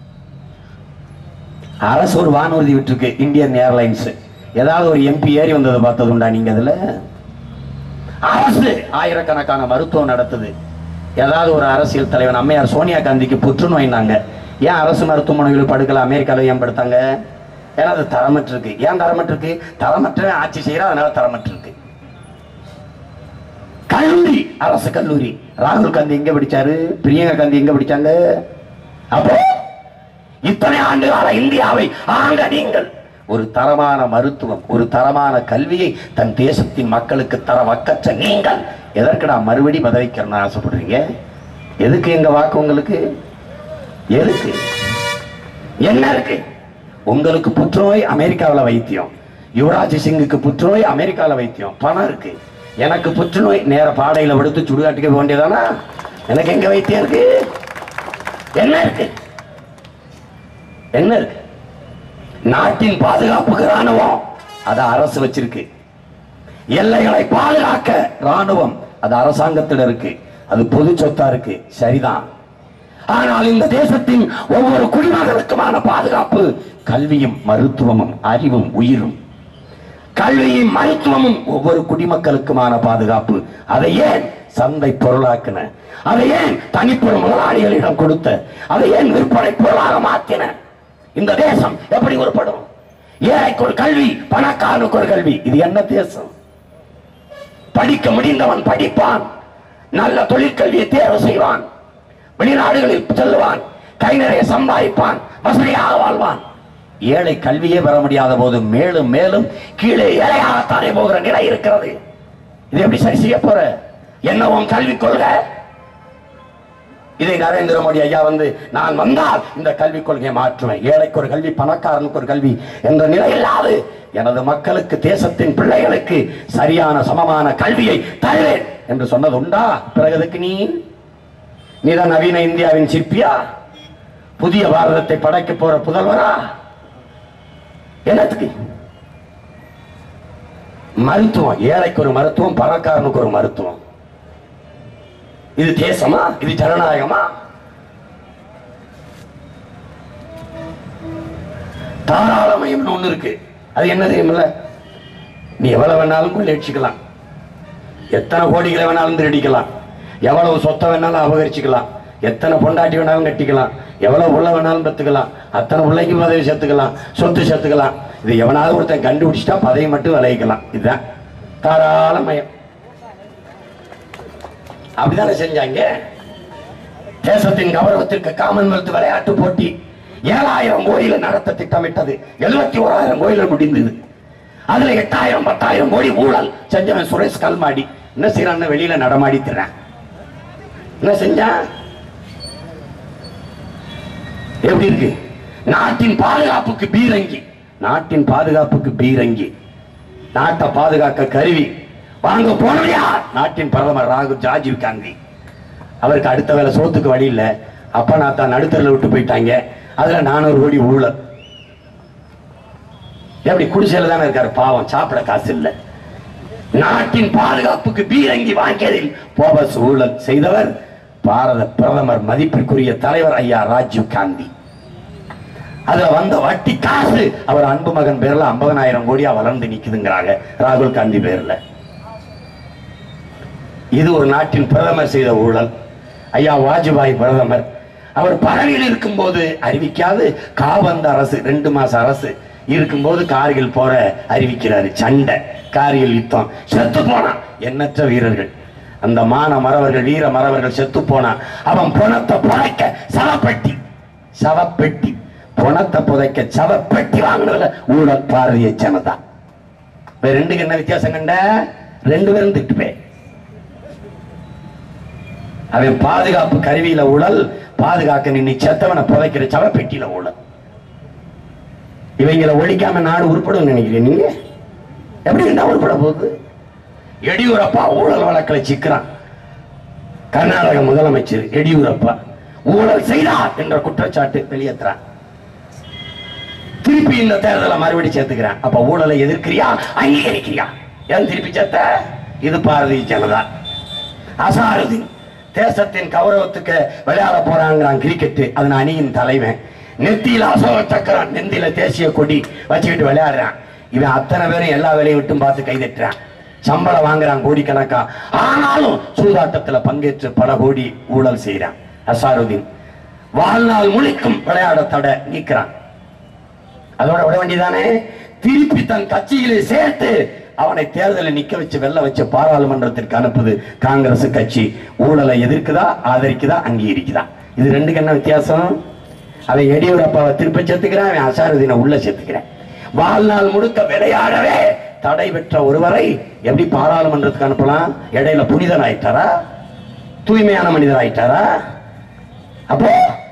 அரசு ஒரு வானூர்தி விட்டுருக்கு இந்தியன் ஏர்லைன்ஸ் ஏதாவது ஒரு எம்பி ஏறி வந்ததை பார்த்தது உண்டா நீங்க அதுல அரசு ஆயிரக்கணக்கான மருத்துவம் நடத்துது ஏதாவது ஒரு அரசியல் தலைவன் அம்மையார் சோனியா காந்திக்கு புற்றுநோய்னாங்க ஏன் அரசு மருத்துவமனைகளில் படுக்கல அமெரிக்கால ஏன் படுத்தாங்க ஏன்னா அது தரமற்று இருக்கு ஏன் தரமற்று இருக்கு தரமற்ற ஆட்சி செய்யற அதனால தரமற்று இருக்கு கல்லூரி அரசு கல்லூரி ராகுல் காந்தி எங்க படிச்சாரு பிரியங்கா காந்தி எங்க படிச்சாங்க அப்போ இத்தனை ஆண்டு கால இந்தியாவை ஆண்ட நீங்கள் ஒரு தரமான மருத்துவம் ஒரு தரமான கல்வியை தன் தேசத்தின் மக்களுக்கு தர வக்கற்ற நீங்கள் எதற்குடா மறுபடி பதவிக்கிறன்னு ஆசைப்படுறீங்க எதுக்கு எங்க வாக்கு உங்களுக்கு எதுக்கு என்ன இருக்கு உங்களுக்கு புற்றுநோய் அமெரிக்காவில் வைத்தியம் யுவராஜ் சிங்குக்கு புற்றுநோய் அமெரிக்காவில் வைத்தியம் பணம் இருக்கு எனக்கு புற்றுநோய் நேர பாடையில விடுத்து சுடுகாட்டுக்கு போக வேண்டியதானா எனக்கு எங்க வைத்தியம் இருக்கு என்ன இருக்கு என்ன இருக்கு நாட்டின் பாதுகாப்புக்கு ராணுவம் அதை அரசு வச்சிருக்கு எல்லைகளை பாதுகாக்க ராணுவம் அது அரசாங்கத்தில் இருக்கு அது பொது சொத்தா இருக்கு சரிதான் ஆனால் இந்த தேசத்தின் ஒவ்வொரு குடிமகனுக்குமான பாதுகாப்பு கல்வியும் மருத்துவமும் அறிவும் உயிரும் கல்வியும் மருத்துவமும் ஒவ்வொரு குடிமக்களுக்குமான பாதுகாப்பு அதை ஏன் சந்தை பொருளாக்கின அதை ஏன் தனிப்பெரு முதலாளிகளிடம் கொடுத்த அதை ஏன் விற்பனை பொருளாக மாத்தின இந்த தேசம் எப்படி உருப்படும் ஏழைக்கு ஒரு கல்வி பணக்காரனுக்கு ஒரு கல்வி இது என்ன தேசம் படிக்க முடிந்தவன் படிப்பான் நல்ல தொழிற்கல்வியை தேர்வு செய்வான் வெளிநாடுகளில் செல்லுவான் கை நிறைய சம்பாதிப்பான் வசதியாக வாழ்வான் ஏழை கல்வியே பெற முடியாத போது மேலும் மேலும் கீழே ஏழையாகத்தானே போகிற நிலை இருக்கிறது இது எப்படி சரி செய்ய போற என்ன உன் கல்வி கொள்கை இதை நரேந்திர மோடி ஐயா வந்து நான் வந்தால் இந்த கல்விக் கொள்கையை மாற்றுவேன் ஏழைக்கு ஒரு கல்வி பணக்காரனுக்கு ஒரு கல்வி என்ற நிலை இல்லாது எனது மக்களுக்கு தேசத்தின் பிள்ளைகளுக்கு சரியான சமமான கல்வியை தருவேன் என்று சொன்னது உண்டா பிறகு எதுக்கு நீ நீதான் நவீன இந்தியாவின் சிற்பியா புதிய பாரதத்தை படைக்க போற புதல்வரா என்னத்துக்கு மருத்துவம் ஏழைக்கு ஒரு மருத்துவம் பணக்காரனுக்கு ஒரு மருத்துவம் இது தேசமா இது ஜனநாயகமா தாராளமயம்னு ஒண்ணு இருக்கு அது என்ன தெரியுமில்ல நீ எவ்வளவு வேணாலும் கொள்ளையடிச்சுக்கலாம் எத்தனை கோடிகளை வேணாலும் திருடிக்கலாம் எவ்வளவு சொத்தை வேணாலும் அபகரிச்சுக்கலாம் எத்தனை பொண்டாட்டி வேணாலும் கட்டிக்கலாம் எவ்வளவு உள்ள வேணாலும் பெத்துக்கலாம் அத்தனை பிள்ளைக்கு பதவி சேர்த்துக்கலாம் சொத்து சேர்த்துக்கலாம் இது எவனாவது ஒருத்தன் கண்டுபிடிச்சிட்டா பதவி மட்டும் விளைவிக்கலாம் இதுதான் தாராளமயம் அப்படிதானே செஞ்சாங்க தேசத்தின் கௌரவத்திற்கு காமன்வெல்த் விளையாட்டு போட்டி ஏழாயிரம் கோயில நடத்த திட்டமிட்டது எழுபத்தி ஓராயிரம் கோயில முடிந்தது அதுல எட்டாயிரம் பத்தாயிரம் கோடி ஊழல் செஞ்சவன் சுரேஷ் கல்மாடி என்ன செய்யறான்னு வெளியில நடமாடி திறான் என்ன செஞ்சான் எப்படி இருக்கு நாட்டின் பாதுகாப்புக்கு பீரங்கி நாட்டின் பாதுகாப்புக்கு பீரங்கி நாட்டை பாதுகாக்க கருவி வாங்க போனது யார் நாட்டின் பிரதமர் ராகுல் ராஜீவ் காந்தி அவருக்கு அடுத்த வேலை சோத்துக்கு வழி இல்ல அப்பா நான் தான் நடுத்தரில் விட்டு போயிட்டாங்க அதுல நானூறு கோடி ஊழல் எப்படி குடிசையில தானே இருக்காரு பாவம் சாப்பிட காசு இல்ல நாட்டின் பாதுகாப்புக்கு பீரங்கி வாங்கியதில் போபஸ் ஊழல் செய்தவர் பாரத பிரதமர் மதிப்பிற்குரிய தலைவர் ஐயா ராஜீவ் காந்தி அதுல வந்த வட்டி காசு அவர் அன்பு மகன் பேர்ல 50000 கோடியா வளர்ந்து நிக்குதுங்கிறாங்க ராகுல் காந்தி பேர்ல இது ஒரு நாட்டின் பிரதமர் செய்த ஊழல் ஐயா வாஜ்பாய் பிரதமர் அவர் பதவியில் இருக்கும்போது அறிவிக்காது காபந்த அரசு ரெண்டு மாச அரசு இருக்கும்போது கார்கில் போற அறிவிக்கிறாரு சண்டை கார்கில் யுத்தம் செத்து போனான் எண்ணற்ற வீரர்கள் அந்த மான மறவர்கள் வீர மறவர்கள் செத்து போனான் அவன் பணத்தை புதைக்க சவப்பெட்டி சவப்பெட்டி பணத்தை புதைக்க சவப்பெட்டி வாங்கினதுல ஊழல் பாரதிய ஜனதா வேற ரெண்டுக்கு என்ன வித்தியாசம் கண்ட ரெண்டு பேரும் திட்டுப்பேன் அவன் பாதுகாப்பு கருவியில ஊழல் பாதுகாக்க நின்னு செத்தவனை புதைக்கிற சவப்பெட்டியில ஊழல் இவங்களை ஒழிக்காம நாடு உருப்படும் நினைக்கிறீங்க நீங்க எப்படி இருந்தா உருப்பட போகுது எடியூரப்பா ஊழல் வழக்கில் சிக்கிறான் கர்நாடக முதலமைச்சர் எடியூரப்பா ஊழல் செய்தார் என்ற குற்றச்சாட்டு வெளியேற்றுறான் திருப்பி இந்த தேர்தலை மறுபடியும் சேர்த்துக்கிறான் அப்ப ஊழலை எதிர்க்கிறியா அங்கீகரிக்கிறியா ஏன் திருப்பி சேர்த்த இது பாரதிய ஜனதா அசாருதீன் தேசத்தின் கௌரவத்துக்கு விளையாட போறாங்கிறான் கிரிக்கெட் அதன் அணியின் தலைவன் நெத்தியில அசோக சக்கரம் நெந்தியில தேசிய கொடி வச்சுக்கிட்டு விளையாடுறான் இவன் அத்தனை பேரும் எல்லா வேலையும் விட்டும் பார்த்து கைதட்டுறான் சம்பளம் வாங்குறான் கோடிக்கணக்கா ஆனாலும் சூதாட்டத்துல பங்கேற்று பல கோடி ஊழல் செய்யறான் அசாருதீன் வாழ்நாள் முழுக்கும் விளையாட தடை நீக்கிறான் அதோட விட வேண்டியதானே திருப்பி தன் கட்சியிலே சேர்த்து அவனை தேர்தலில் நிக்க வச்சு வெல்ல வச்சு பாராளுமன்றத்திற்கு அனுப்புது காங்கிரஸ் கட்சி ஊழலை எதிர்க்குதா ஆதரிக்குதா அங்கீகரிக்குதா இது ரெண்டுக்கு என்ன வித்தியாசம் அவன் எடியூரப்பாவை திருப்பி சேர்த்துக்கிறான் அவன் அசாருதீனை உள்ள சேர்த்துக்கிறான் வாழ்நாள் முழுக்க விளையாடவே தடை பெற்ற ஒருவரை எப்படி பாராளுமன்றத்துக்கு அனுப்பலாம் இடையில புனிதன் ஆயிட்டாரா தூய்மையான மனிதர் ஆயிட்டாரா அப்போ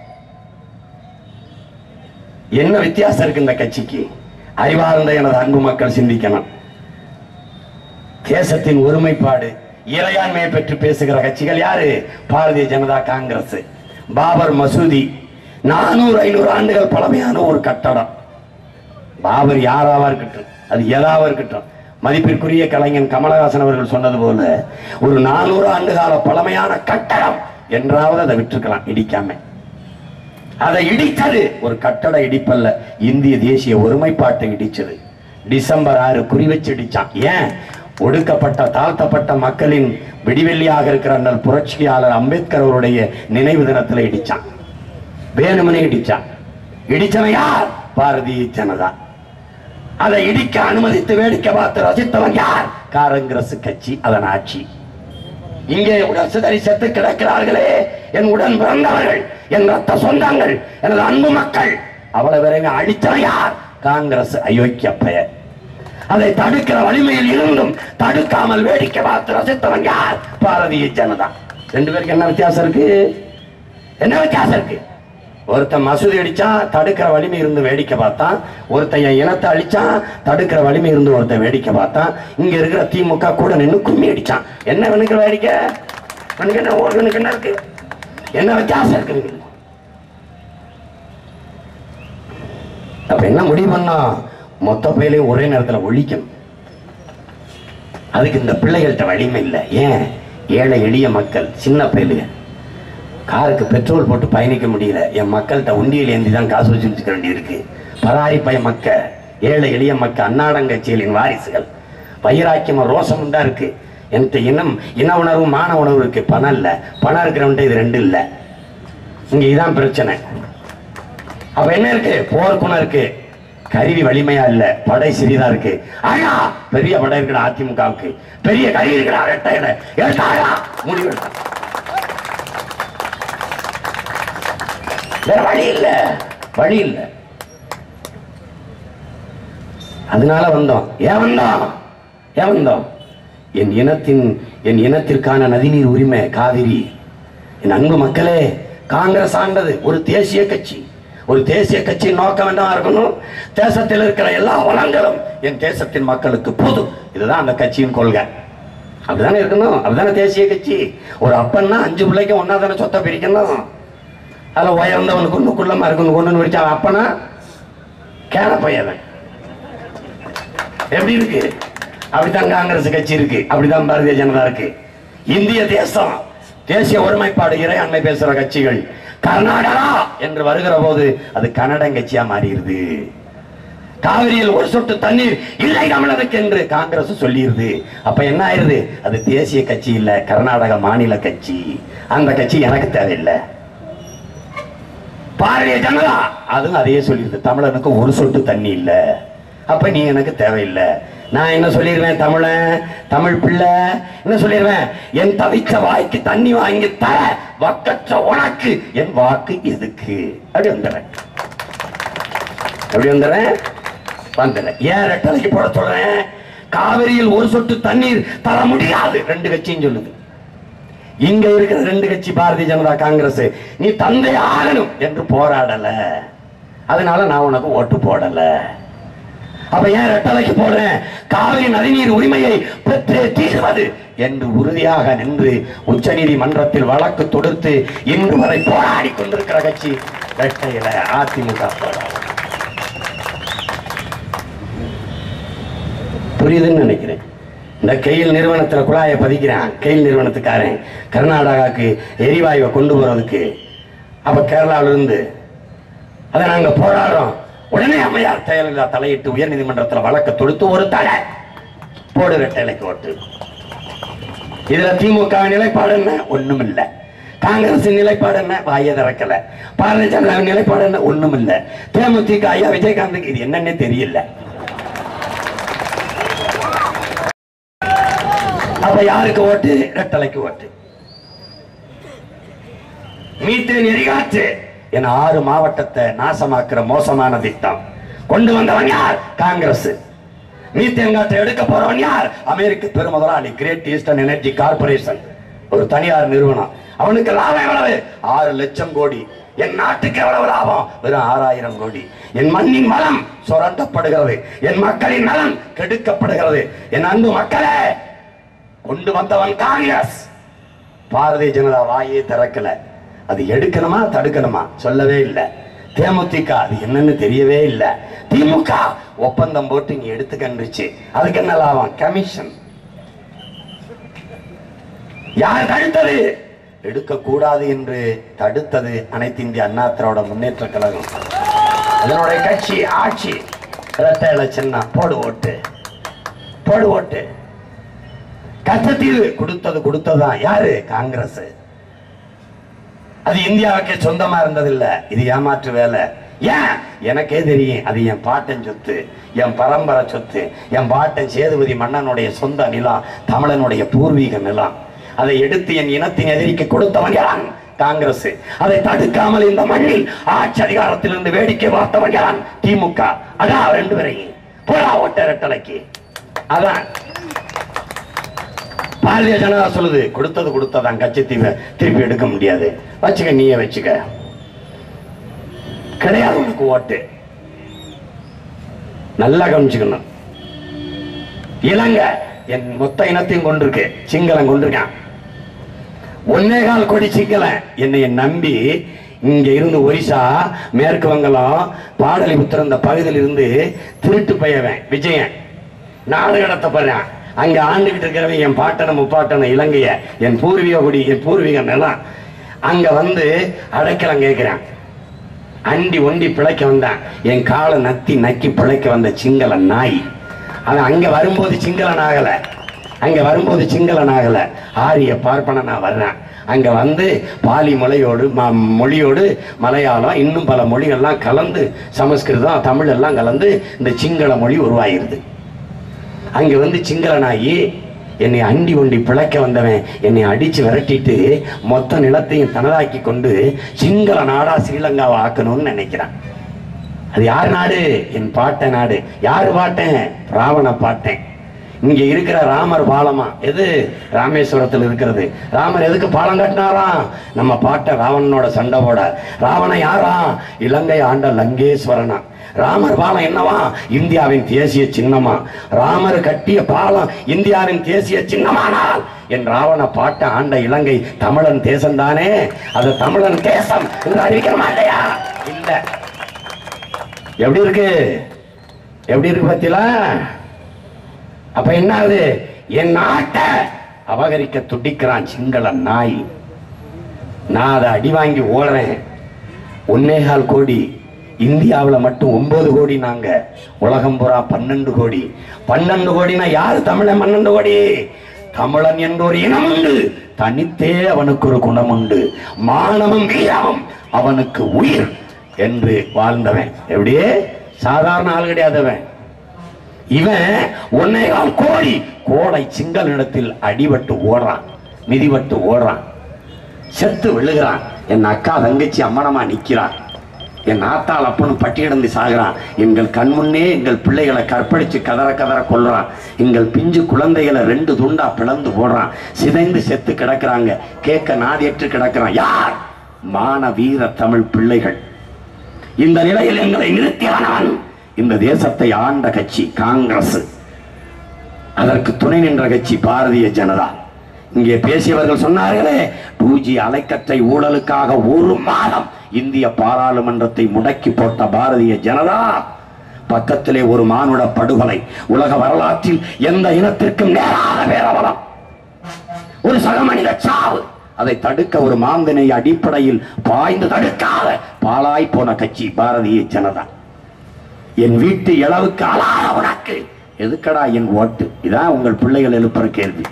என்ன வித்தியாசம் இருக்கு இந்த கட்சிக்கு அறிவார்ந்த எனது அன்பு மக்கள் சிந்திக்கணும் தேசத்தின் ஒருமைப்பாடு இறையாண்மையை பற்றி பேசுகிற கட்சிகள் யாரு பாரதிய ஜனதா காங்கிரஸ் பாபர் மசூதி நானூறு ஐநூறு ஆண்டுகள் பழமையான ஒரு கட்டடம் பாபர் யாராவா இருக்கட்டும் அது எதாவா இருக்கட்டும் மதிப்பிற்குரிய கலைஞன் கமலஹாசன் அவர்கள் சொன்னது போல ஒரு நானூறு ஆண்டு கால பழமையான கட்டடம் என்றாவது அதை விட்டுருக்கலாம் இடிக்காம அதை இடித்தது ஒரு கட்டட இடிப்பல்ல இந்திய தேசிய ஒருமைப்பாட்டை இடிச்சது டிசம்பர் ஆறு குறி வச்சு இடிச்சான் ஏன் ஒடுக்கப்பட்ட தாழ்த்தப்பட்ட மக்களின் விடிவெள்ளியாக இருக்கிற அண்ணல் புரட்சியாளர் அம்பேத்கர் அவருடைய நினைவு தினத்துல இடிச்சான் வேணுமனே இடிச்சான் இடிச்சவன் யார் பாரதிய ஜனதா அதை இடிக்க அனுமதித்து வேடிக்கை பார்த்து ரசித்தவன் யார் காங்கிரஸ் கட்சி அதன் ஆட்சி இங்கே உடல் சிதறி செத்து கிடக்கிறார்களே என் உடன் பிறந்தவர்கள் என் ரத்த சொந்தங்கள் எனது அன்பு மக்கள் அவ்வளவு விரைவில் அழித்தவன் யார் காங்கிரஸ் அயோக்கிய பெயர் அதை தடுக்கிற வலிமையில் இருந்தும் தடுக்காமல் வேடிக்கை பார்த்து ரசித்தவன் யார் பாரதிய ஜனதா ரெண்டு பேருக்கு என்ன வித்தியாசம் இருக்கு என்ன வித்தியாசம் இருக்கு ஒருத்தன் மசூதி அடிச்சான் தடுக்கிற வலிமை இருந்து வேடிக்கை பார்த்தான் ஒருத்தன் என் இனத்தை அழிச்சான் தடுக்கிற வலிமை இருந்து ஒருத்தன் வேடிக்கை பார்த்தான் இங்க இருக்கிற திமுக கூட நின்று கும்மி அடிச்சான் என்ன வேணுக்கிற வேடிக்கை உனக்கு என்ன உனக்கு என்ன இருக்கு என்ன வித்தியாசம் இருக்கு அப்ப என்ன முடிவு பண்ணா மொத்த பயிலையும் ஒரே நேரத்துல ஒழிக்கணும் அதுக்கு இந்த பிள்ளைகள்கிட்ட வலிமை இல்லை ஏன் ஏழை எளிய மக்கள் சின்ன பயலுங்க காருக்கு பெட்ரோல் போட்டு பயணிக்க முடியல என் மக்கள்கிட்ட உண்டியல் ஏந்தி தான் காசு வச்சு வச்சுக்க வேண்டியிருக்கு பராரி பய மக்க ஏழை எளிய மக்க அன்னாடங்கட்சிகளின் வாரிசுகள் வைராக்கியமா ரோசமும் தான் இருக்கு என்கிட்ட இனம் இன உணர்வு மான உணர்வு இருக்கு பணம் இல்ல பணம் இருக்கிறவன்ட்ட இது ரெண்டு இல்ல இங்க இதான் பிரச்சனை அப்ப என்ன இருக்கு போர்க்குணம் இருக்கு கருவி வலிமையா இல்ல படை சிறிதா இருக்கு ஆனா பெரிய படை இருக்கிற அதிமுகவுக்கு பெரிய கருவி இருக்கிற ரெட்டையில எடுத்தாயா முடிவு எடுத்தான். வேற வழி இல்ல வழி இல்ல அதனால வந்தோம் ஏன் வந்தோம் ஏன் வந்தோம் என் இனத்தின் என் இனத்திற்கான நதிநீர் உரிமை காவிரி என் அன்பு மக்களே காங்கிரஸ் ஆண்டது ஒரு தேசிய கட்சி ஒரு தேசிய கட்சியின் நோக்கம் என்னவா இருக்கணும் தேசத்தில் இருக்கிற எல்லா வளங்களும் என் தேசத்தின் மக்களுக்கு போதும் இதுதான் அந்த கட்சியின் கொள்கை அப்படிதானே இருக்கணும் அப்படிதானே தேசிய கட்சி ஒரு அப்பன்னா அஞ்சு பிள்ளைக்கும் ஒன்னா தானே சொத்தை பிரிக்கணும் அதுல உயர்ந்தவனுக்கு ஒண்ணு குள்ளமா இருக்கணும் கொண்டு பிரிச்சா அவன் அப்பனா கேன பையன் எப்படி இருக்கு அப்படித்தான் காங்கிரஸ் கட்சி இருக்கு அப்படித்தான் பாரதிய ஜனதா இருக்கு இந்திய தேசம் தேசிய ஒருமைப்பாடு இறையாண்மை பேசுற கட்சிகள் கர்நாடகா என்று வருகிற போது அது கன்னடம் கட்சியா மாறிடுது காவிரியில் ஒரு சொட்டு தண்ணீர் இல்லை தமிழனுக்கு என்று காங்கிரஸ் சொல்லிடுது அப்ப என்ன ஆயிருது அது தேசிய கட்சி இல்ல கர்நாடக மாநில கட்சி அந்த கட்சி எனக்கு தேவையில்லை பாரதிய ஜனதா அதுவும் அதையே சொல்லிடுது தமிழனுக்கு ஒரு சொட்டு தண்ணி இல்ல அப்ப நீ எனக்கு தேவையில்லை நான் என்ன சொல்லிடுவேன் தமிழன் தமிழ் பிள்ளை என்ன சொல்லிடுவேன் என் தவிச்ச வாய்க்கு தண்ணி வாங்கி தர வக்கற்ற உனக்கு என் வாக்கு எதுக்கு அப்படி வந்துடுறேன் எப்படி வந்துடுறேன் வந்துடுறேன் ஏன் ரெட்டலைக்கு போட சொல்றேன் காவிரியில் ஒரு சொட்டு தண்ணீர் தர முடியாது ரெண்டு கட்சியும் சொல்லுது இங்க இருக்கிற ரெண்டு கட்சி பாரதிய ஜனதா காங்கிரஸ் நீ தந்தை ஆகணும் என்று போராடல அதனால நான் உனக்கு ஓட்டு போடல அப்ப ஏன் ரெட்டலைக்கு போடுறேன் காவிரி நதிநீர் உரிமையை பெற்றே தீர்வது என்று உறுதியாக நின்று உச்சநீதிமன்றத்தில் வழக்கு தொடுத்து இன்று வரை போராடி கொண்டிருக்கிற கட்சி ரெட்டையில அதிமுக போராடும் புரியுதுன்னு நினைக்கிறேன் இந்த கெயில் நிறுவனத்துல குழாயை பதிக்கிறான் கெயில் நிறுவனத்துக்காரன் கர்நாடகாவுக்கு எரிவாயுவை கொண்டு போறதுக்கு அப்ப கேரளாவில இருந்து அதை நாங்க போராடுறோம் உடனே அம்மையார் ஜெயலலிதா தலையிட்டு உயர் நீதிமன்றத்தில் வழக்கு தொடுத்து ஒரு தடை போடு ரெட்டைலைக்கு ஓட்டு இதுல திமுக நிலைப்பாடு என்ன ஒண்ணும் இல்ல காங்கிரஸ் நிலைப்பாடு என்ன வாயை திறக்கல பாரதிய ஜனதா நிலைப்பாடு என்ன ஒண்ணும் இல்ல தேமுதிக ஐயா விஜயகாந்துக்கு இது என்னன்னே தெரியல அப்ப யாருக்கு ஓட்டு ரெட்டலைக்கு ஓட்டு மீத்தேன் எரிகாற்று என ஆறு மாவட்டத்தை நாசமாக்குற மோசமான திட்டம் கொண்டு வந்தவன் யார் காங்கிரஸ் மீத்தேன் காற்றை எடுக்க போறவன் யார் அமெரிக்க பெருமுதலாளி கிரேட் ஈஸ்டர்ன் எனர்ஜி கார்பரேஷன் ஒரு தனியார் நிறுவனம் அவனுக்கு லாபம் எவ்வளவு ஆறு லட்சம் கோடி என் நாட்டுக்கு எவ்வளவு லாபம் வெறும் ஆறாயிரம் கோடி என் மண்ணின் வளம் சுரண்டப்படுகிறது என் மக்களின் நலன் கெடுக்கப்படுகிறது என் அன்பு மக்களே கொண்டு வந்தவன் காங்கிரஸ் பாரதிய ஜனதா வாயே திறக்கல அது எடுக்கணுமா தடுக்கணுமா சொல்லவே இல்லை தேமுதிக அது என்னன்னு தெரியவே இல்லை திமுக ஒப்பந்தம் போட்டு இங்க எடுத்து கண்டுச்சு அதுக்கு என்ன லாபம் கமிஷன் யார் தடுத்தது எடுக்க கூடாது என்று தடுத்தது அனைத்து இந்திய அண்ணா திராவிட முன்னேற்ற கழகம் அதனுடைய கட்சி ஆட்சி இரட்டை இலை சின்னம் போடு ஓட்டு போடு ஓட்டு கச்சத்தீவு கொடுத்தது கொடுத்ததுதான் யாரு காங்கிரஸ் அது இந்தியாவுக்கு சொந்தமா இருந்ததில்ல இது ஏமாற்று வேலை ஏன் எனக்கே தெரியும் அது என் பாட்டன் சொத்து என் பரம்பரை சொத்து என் பாட்டன் சேதுபதி மன்னனுடைய சொந்த நிலம் தமிழனுடைய பூர்வீக நிலம் அதை எடுத்து என் இனத்தின் எதிரிக்கு கொடுத்தவன் யான் காங்கிரஸ் அதை தடுக்காமல் இந்த மண்ணில் ஆட்சி அதிகாரத்திலிருந்து வேடிக்கை பார்த்தவன் யான் திமுக அதான் ரெண்டு பேரையும் போடா ஒட்ட ரெட்டலைக்கு அதான் பாரதிய ஜனதா சொல்லுது கொடுத்தது கொடுத்ததான் கட்சித்தீவை திருப்பி எடுக்க முடியாது வச்சுக்க நீயே வச்சுக்க கிடையாது உனக்கு ஓட்டு நல்லா கவனிச்சுக்கணும் இலங்கை என் மொத்த இனத்தையும் கொண்டிருக்கு சிங்களம் கொண்டிருக்கான் ஒன்னே கால் கோடி சிங்களம் என்னை நம்பி இங்க இருந்து ஒரிசா மேற்கு வங்கலம் பாடலிபுத்திரம் இந்த பகுதியில் இருந்து திருட்டு பையவன் விஜயன் நாடு கடத்தப்படுறான் அங்க ஆண்டுகிட்டு இருக்கிறவன் என் பாட்டன முப்பாட்டன இலங்கைய என் பூர்வீக குடி என் பூர்வீக நிலம் அங்க வந்து அடைக்கலம் கேட்கிறான் அண்டி ஒண்டி பிழைக்க வந்தான் என் காலை நத்தி நக்கி பிழைக்க வந்த சிங்கள நாய் அவன் அங்க வரும்போது சிங்களன் ஆகல அங்க வரும்போது சிங்களன் ஆகல ஆரிய பார்ப்பன நான் வர்றேன் அங்க வந்து பாலி மொழியோடு ம- மொழியோடு மலையாளம் இன்னும் பல மொழிகள்லாம் கலந்து சமஸ்கிருதம் தமிழ் எல்லாம் கலந்து இந்த சிங்கள மொழி உருவாகிருது அங்க வந்து சிங்களனாகி என்னை அண்டி ஒண்டி பிழைக்க வந்தவன் என்னை அடிச்சு விரட்டிட்டு மொத்த நிலத்தையும் தனதாக்கி கொண்டு சிங்கள நாடா ஸ்ரீலங்காவை ஆக்கணும்னு நினைக்கிறான் அது யார் நாடு என் பாட்ட நாடு யாரு பாட்டேன் ராவண பாட்டேன் இங்க இருக்கிற ராமர் பாலமா எது ராமேஸ்வரத்தில் இருக்கிறது ராமர் எதுக்கு பாலம் கட்டினாராம் நம்ம பாட்ட ராவணனோட சண்டை போட ராவணன் யாரா இலங்கை ஆண்ட லங்கேஸ்வரனா ராமர் பாலம் என்னவா இந்தியாவின் தேசிய சின்னமா ராமர் கட்டிய பாலம் இந்தியாவின் தேசிய சின்னமானால் என் ராவண பாட்ட ஆண்ட இலங்கை தமிழன் தேசம்தானே அது தமிழன் தேசம் என்று அறிவிக்கணுமா இல்லையா இல்ல எப்படி இருக்கு எப்படி இருக்கு பத்திலா அப்ப என்ன ஆகுது என் நாட்டை அபகரிக்க துடிக்கிறான் சிங்கள நாய் நான் அதை அடி வாங்கி ஓடுறேன் ஒன்னேகால் கோடி இந்தியாவில் மட்டும் ஒன்பது கோடி நாங்க உலகம் பூரா பன்னெண்டு கோடி பன்னெண்டு கோடினா யாரு தமிழன் பன்னெண்டு கோடி தமிழன் என்ற ஒரு இனம் உண்டு தனித்தே அவனுக்கு ஒரு குணம் உண்டு மானமும் வீரமும் அவனுக்கு உயிர் என்று வாழ்ந்தவன் எப்படியே சாதாரண ஆள் கிடையாதவன் இவன் ஒன்னேகால் கோடி கோடை சிங்களிடத்தில் அடிபட்டு ஓடுறான் மிதிபட்டு ஓடுறான் செத்து விழுகிறான் என் அக்கா தங்கச்சி அம்மனமா நிக்கிறான் என் ஆத்தாள் அப்பனும் பட்டி கிடந்து சாகுறான் எங்கள் கண் முன்னே எங்கள் பிள்ளைகளை கற்பழிச்சு கதற கதற கொல்றான் எங்கள் பிஞ்சு குழந்தைகளை ரெண்டு துண்டா பிளந்து போடுறான் சிதைந்து செத்து கிடக்குறாங்க கேட்க நாதியற்று கிடக்குறான் யார் மான வீர தமிழ் பிள்ளைகள் இந்த நிலையில் எங்களை நிறுத்தியவனவன் இந்த தேசத்தை ஆண்ட கட்சி காங்கிரஸ் அதற்கு துணை நின்ற கட்சி பாரதிய ஜனதா இங்கே பேசியவர்கள் சொன்னார்களே டூ ஜி அலைக்கற்றை ஊழலுக்காக ஒரு மாதம் இந்திய பாராளுமன்றத்தை முடக்கி போட்ட பாரதிய ஜனதா பக்கத்திலே ஒரு மானுட படுகொலை உலக வரலாற்றில் எந்த இனத்திற்கும் நேராத பேரவலம் ஒரு சக மனித சாவு அதை தடுக்க ஒரு மாந்தனை அடிப்படையில் பாய்ந்து தடுக்காத பாலாய் போன கட்சி பாரதிய ஜனதா என் வீட்டு இளவுக்கு அழாத உனக்கு எதுக்கடா என் ஓட்டு இதான் உங்கள் பிள்ளைகள் எழுப்புற கேள்வி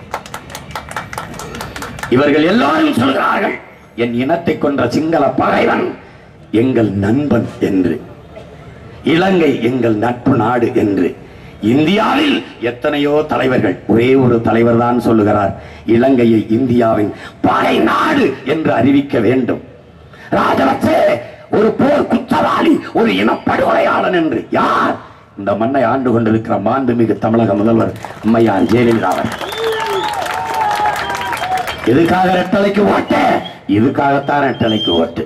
இவர்கள் எல்லாரும் சொல்கிறார்கள் என் இனத்தை கொன்ற சிங்கள பகைவன் எங்கள் நண்பன் என்று இலங்கை எங்கள் நட்பு நாடு என்று இந்தியாவில் எத்தனையோ தலைவர்கள் ஒரே ஒரு தலைவர் தான் சொல்லுகிறார் இலங்கையை இந்தியாவின் பகை நாடு என்று அறிவிக்க வேண்டும் ராஜபக்சே ஒரு போர் குற்றவாளி ஒரு இனப்படுகொலையாளன் என்று யார் இந்த மண்ணை ஆண்டு கொண்டிருக்கிற மாண்புமிகு தமிழக முதல்வர் அம்மையார் ஜெயலலிதா அவர்கள் எதுக்காக ரெட்டலைக்கு ஓட்டு இதுக்காகத்தான் ரெட்டலைக்கு ஓட்டு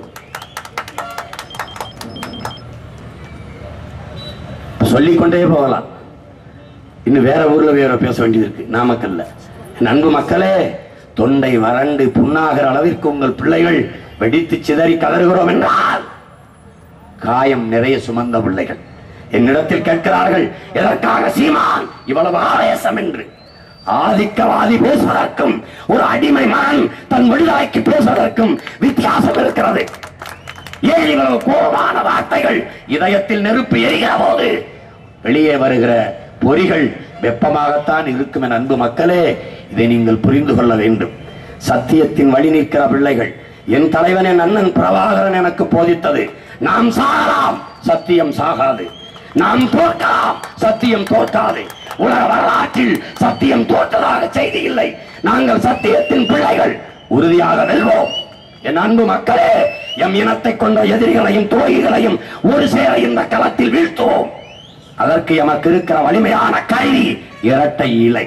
சொல்லிக்கொண்டே போகலாம் இன்னும் வேற ஊர்ல வேற பேச வேண்டியது இருக்கு நாமக்கல்ல என் அன்பு மக்களே தொண்டை வறண்டு புண்ணாகிற அளவிற்கு உங்கள் பிள்ளைகள் வெடித்து சிதறி கதறுகிறோம் என்றால் காயம் நிறைய சுமந்த பிள்ளைகள் என்னிடத்தில் கேட்கிறார்கள் எதற்காக சீமான் இவ்வளவு ஆவேசம் என்று ஆதிக்கவாதி பேசுவதற்கும் ஒரு அடிமை மகன் தன் விடுதலைக்கு பேசுவதற்கும் வித்தியாசம் இருக்கிறது ஏன் இவ்வளவு கோபமான வார்த்தைகள் இதயத்தில் நெருப்பு எரிகிற போது வெளியே வருகிற பொறிகள் வெப்பமாகத்தான் இருக்கும் என் அன்பு மக்களே இதை நீங்கள் புரிந்து கொள்ள வேண்டும் சத்தியத்தின் வழி நிற்கிற பிள்ளைகள் என் தலைவன் என் அண்ணன் பிரபாகரன் எனக்கு போதித்தது நாம் சாகலாம் சத்தியம் சாகாது நாம் தோற்கலாம் சத்தியம் தோற்காது உலக வரலாற்றில் சத்தியம் தோற்றதாக செய்தி இல்லை நாங்கள் சத்தியத்தின் பிள்ளைகள் உறுதியாக வெல்வோம் என் அன்பு மக்களே எம் இனத்தை கொண்ட எதிரிகளையும் துரோகிகளையும் ஒரு சேர இந்த களத்தில் வீழ்த்துவோம் அதற்கு எமக்கு இருக்கிற வலிமையான கைதி இரட்டை இலை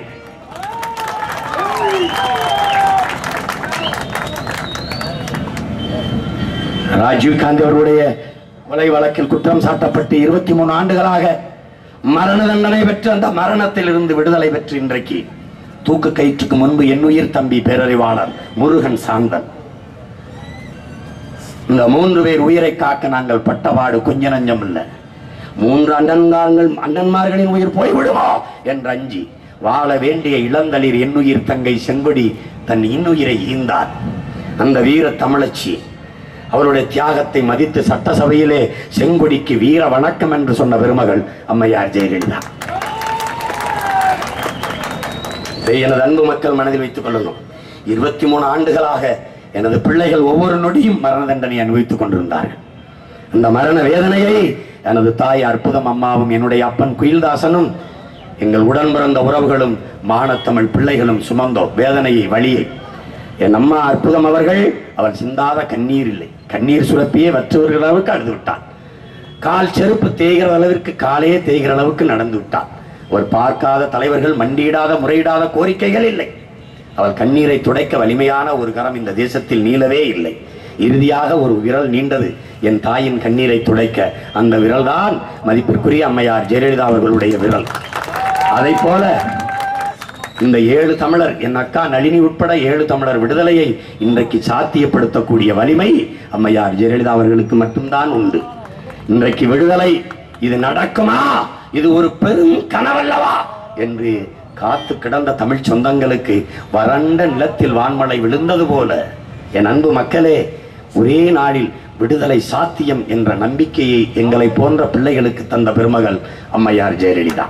ராஜீவ் காந்தி அவருடைய கொலை வழக்கில் குற்றம் சாட்டப்பட்டு இருபத்தி மூணு ஆண்டுகளாக மரண தண்டனை பெற்று அந்த மரணத்தில் இருந்து விடுதலை பெற்று இன்றைக்கு தூக்கு கயிற்றுக்கு முன்பு என்னுயிர் தம்பி பேரறிவாளர் முருகன் சாந்தன் இந்த மூன்று பேர் உயிரை காக்க நாங்கள் பட்டபாடு கொஞ்ச நஞ்சம் இல்லை மூன்று அண்ணன்காரங்கள் அண்ணன்மார்களின் உயிர் போய்விடுமோ என்று அஞ்சி வாழ வேண்டிய இளந்தளிர் என்னுயிர் தங்கை செங்கொடி தன் இன்னுயிரை ஈந்தார் அந்த வீர தமிழச்சி அவருடைய தியாகத்தை மதித்து சட்டசபையிலே செங்கொடிக்கு வீர வணக்கம் என்று சொன்ன பெருமகள் அம்மையார் ஜெயலலிதா இதை எனது அன்பு மக்கள் மனதில் வைத்துக் கொள்ளணும் இருபத்தி மூணு ஆண்டுகளாக எனது பிள்ளைகள் ஒவ்வொரு நொடியும் மரண தண்டனை அனுபவித்துக் கொண்டிருந்தார்கள் அந்த மரண வேதனையை எனது தாய் அற்புதம் அம்மாவும் என்னுடைய அப்பன் குயில்தாசனும் எங்கள் உடன் பிறந்த உறவுகளும் மானத்தமிழ் பிள்ளைகளும் சுமந்தோம் வேதனையை வழியை என் அம்மா அற்புதம் அவர்கள் அவள் சிந்தாத கண்ணீர் இல்லை கண்ணீர் சுரப்பியே வற்றுவர்கள் அளவுக்கு அழுது விட்டான் கால் செருப்பு தேய்கிற அளவிற்கு காலே தேய்கிற அளவுக்கு நடந்து விட்டான் ஒரு பார்க்காத தலைவர்கள் மண்டியிடாத முறையிடாத கோரிக்கைகள் இல்லை அவள் கண்ணீரை துடைக்க வலிமையான ஒரு கரம் இந்த தேசத்தில் நீளவே இல்லை இறுதியாக ஒரு விரல் நீண்டது என் தாயின் கண்ணீரை துடைக்க அந்த விரல்தான் மதிப்பிற்குரிய அம்மையார் ஜெயலலிதா அவர்களுடைய விரல் அதை போல இந்த ஏழு தமிழர் என் அக்கா நளினி உட்பட ஏழு தமிழர் விடுதலையை இன்றைக்கு சாத்தியப்படுத்தக்கூடிய வலிமை அம்மையார் ஜெயலலிதா அவர்களுக்கு மட்டும்தான் உண்டு இன்றைக்கு விடுதலை இது நடக்குமா இது ஒரு பெரும் கனவல்லவா என்று காத்து கிடந்த தமிழ் சொந்தங்களுக்கு வறண்ட நிலத்தில் வான்மழை விழுந்தது போல என் அன்பு மக்களே ஒரே நாளில் விடுதலை சாத்தியம் என்ற நம்பிக்கையை எங்களை போன்ற பிள்ளைகளுக்கு தந்த பெருமகள் அம்மையார் ஜெயலலிதா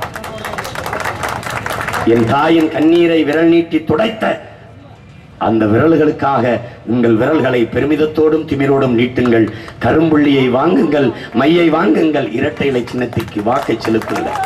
என் தாயின் கண்ணீரை விரல் நீட்டி துடைத்த அந்த விரல்களுக்காக உங்கள் விரல்களை பெருமிதத்தோடும் திமிரோடும் நீட்டுங்கள் கரும்புள்ளியை வாங்குங்கள் மையை வாங்குங்கள் இரட்டை இலை சின்னத்திற்கு வாக்கை செலுத்துங்கள்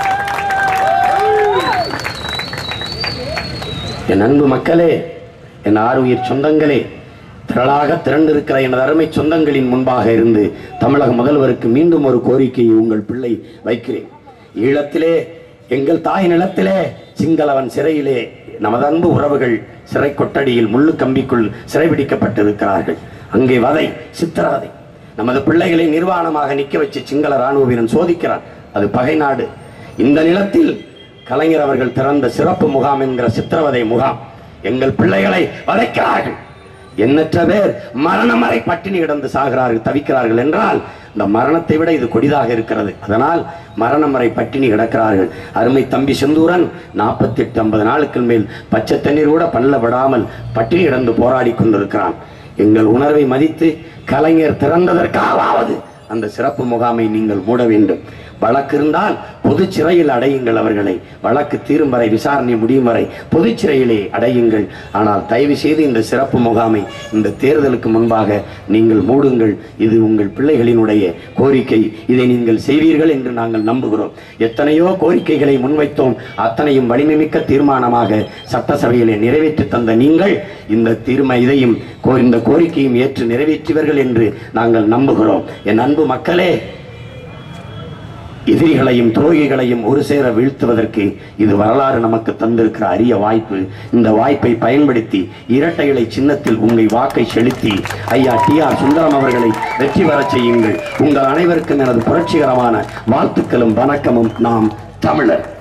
என் அன்பு மக்களே என் ஆறுயிர் சொந்தங்களே திரளாக திரண்டிருக்கிற எனது அருமை சொந்தங்களின் முன்பாக இருந்து தமிழக முதல்வருக்கு மீண்டும் ஒரு கோரிக்கையை உங்கள் பிள்ளை வைக்கிறேன் ஈழத்திலே எங்கள் தாய் நிலத்திலே சிங்களவன் சிறையிலே நமது அன்பு உறவுகள் சிறை கொட்டடியில் முள்ளு கம்பிக்குள் சிறைபிடிக்கப்பட்டிருக்கிறார்கள் அங்கே வதை சித்திரவதை நமது பிள்ளைகளை நிர்வாணமாக நிற்க வச்சு சிங்கள ராணுவ வீரன் சோதிக்கிறான் அது பகை நாடு இந்த நிலத்தில் கலைஞர் அவர்கள் திறந்த சிறப்பு முகாம் என்கிற சித்திரவதை முகாம் எங்கள் பிள்ளைகளை வதைக்கிறார்கள் எண்ணற்ற பேர் மரணம் வரை பட்டினி கிடந்து சாகிறார்கள் தவிக்கிறார்கள் என்றால் இந்த மரணத்தை விட இது கொடிதாக இருக்கிறது அதனால் மரணம் வரை பட்டினி கிடக்கிறார்கள் அருமை தம்பி செந்தூரன் நாற்பத்தி எட்டு ஐம்பது நாளுக்கு மேல் பச்சை தண்ணீர் கூட பல்ல விடாமல் பட்டினி கிடந்து போராடி கொண்டிருக்கிறான் எங்கள் உணர்வை மதித்து கலைஞர் திறந்ததற்காவது அந்த சிறப்பு முகாமை நீங்கள் மூட வேண்டும் வழக்கு இருந்தால் பொது சிறையில் அடையுங்கள் அவர்களை வழக்கு தீரும் வரை விசாரணை முடியும் வரை பொது சிறையிலே அடையுங்கள் ஆனால் தயவு செய்து இந்த சிறப்பு முகாமை இந்த தேர்தலுக்கு முன்பாக நீங்கள் மூடுங்கள் இது உங்கள் பிள்ளைகளினுடைய கோரிக்கை இதை நீங்கள் செய்வீர்கள் என்று நாங்கள் நம்புகிறோம் எத்தனையோ கோரிக்கைகளை முன்வைத்தோம் அத்தனையும் வலிமைமிக்க தீர்மானமாக சட்டசபையிலே நிறைவேற்றி தந்த நீங்கள் இந்த தீர்ம இதையும் கோ- இந்த கோரிக்கையும் ஏற்று நிறைவேற்றுவீர்கள் என்று நாங்கள் நம்புகிறோம் என் அன்பு மக்களே எதிரிகளையும் துரோகிகளையும் ஒரு சேர வீழ்த்துவதற்கு இது வரலாறு நமக்கு தந்திருக்கிற அரிய வாய்ப்பு இந்த வாய்ப்பை பயன்படுத்தி இரட்டை இலை சின்னத்தில் உங்கள் வாக்கை செலுத்தி ஐயா டி ஆர் சுந்தரம் அவர்களை வெற்றி பெறச் செய்யுங்கள் உங்கள் அனைவருக்கும் எனது புரட்சிகரமான வாழ்த்துக்களும் வணக்கமும் நாம் தமிழர்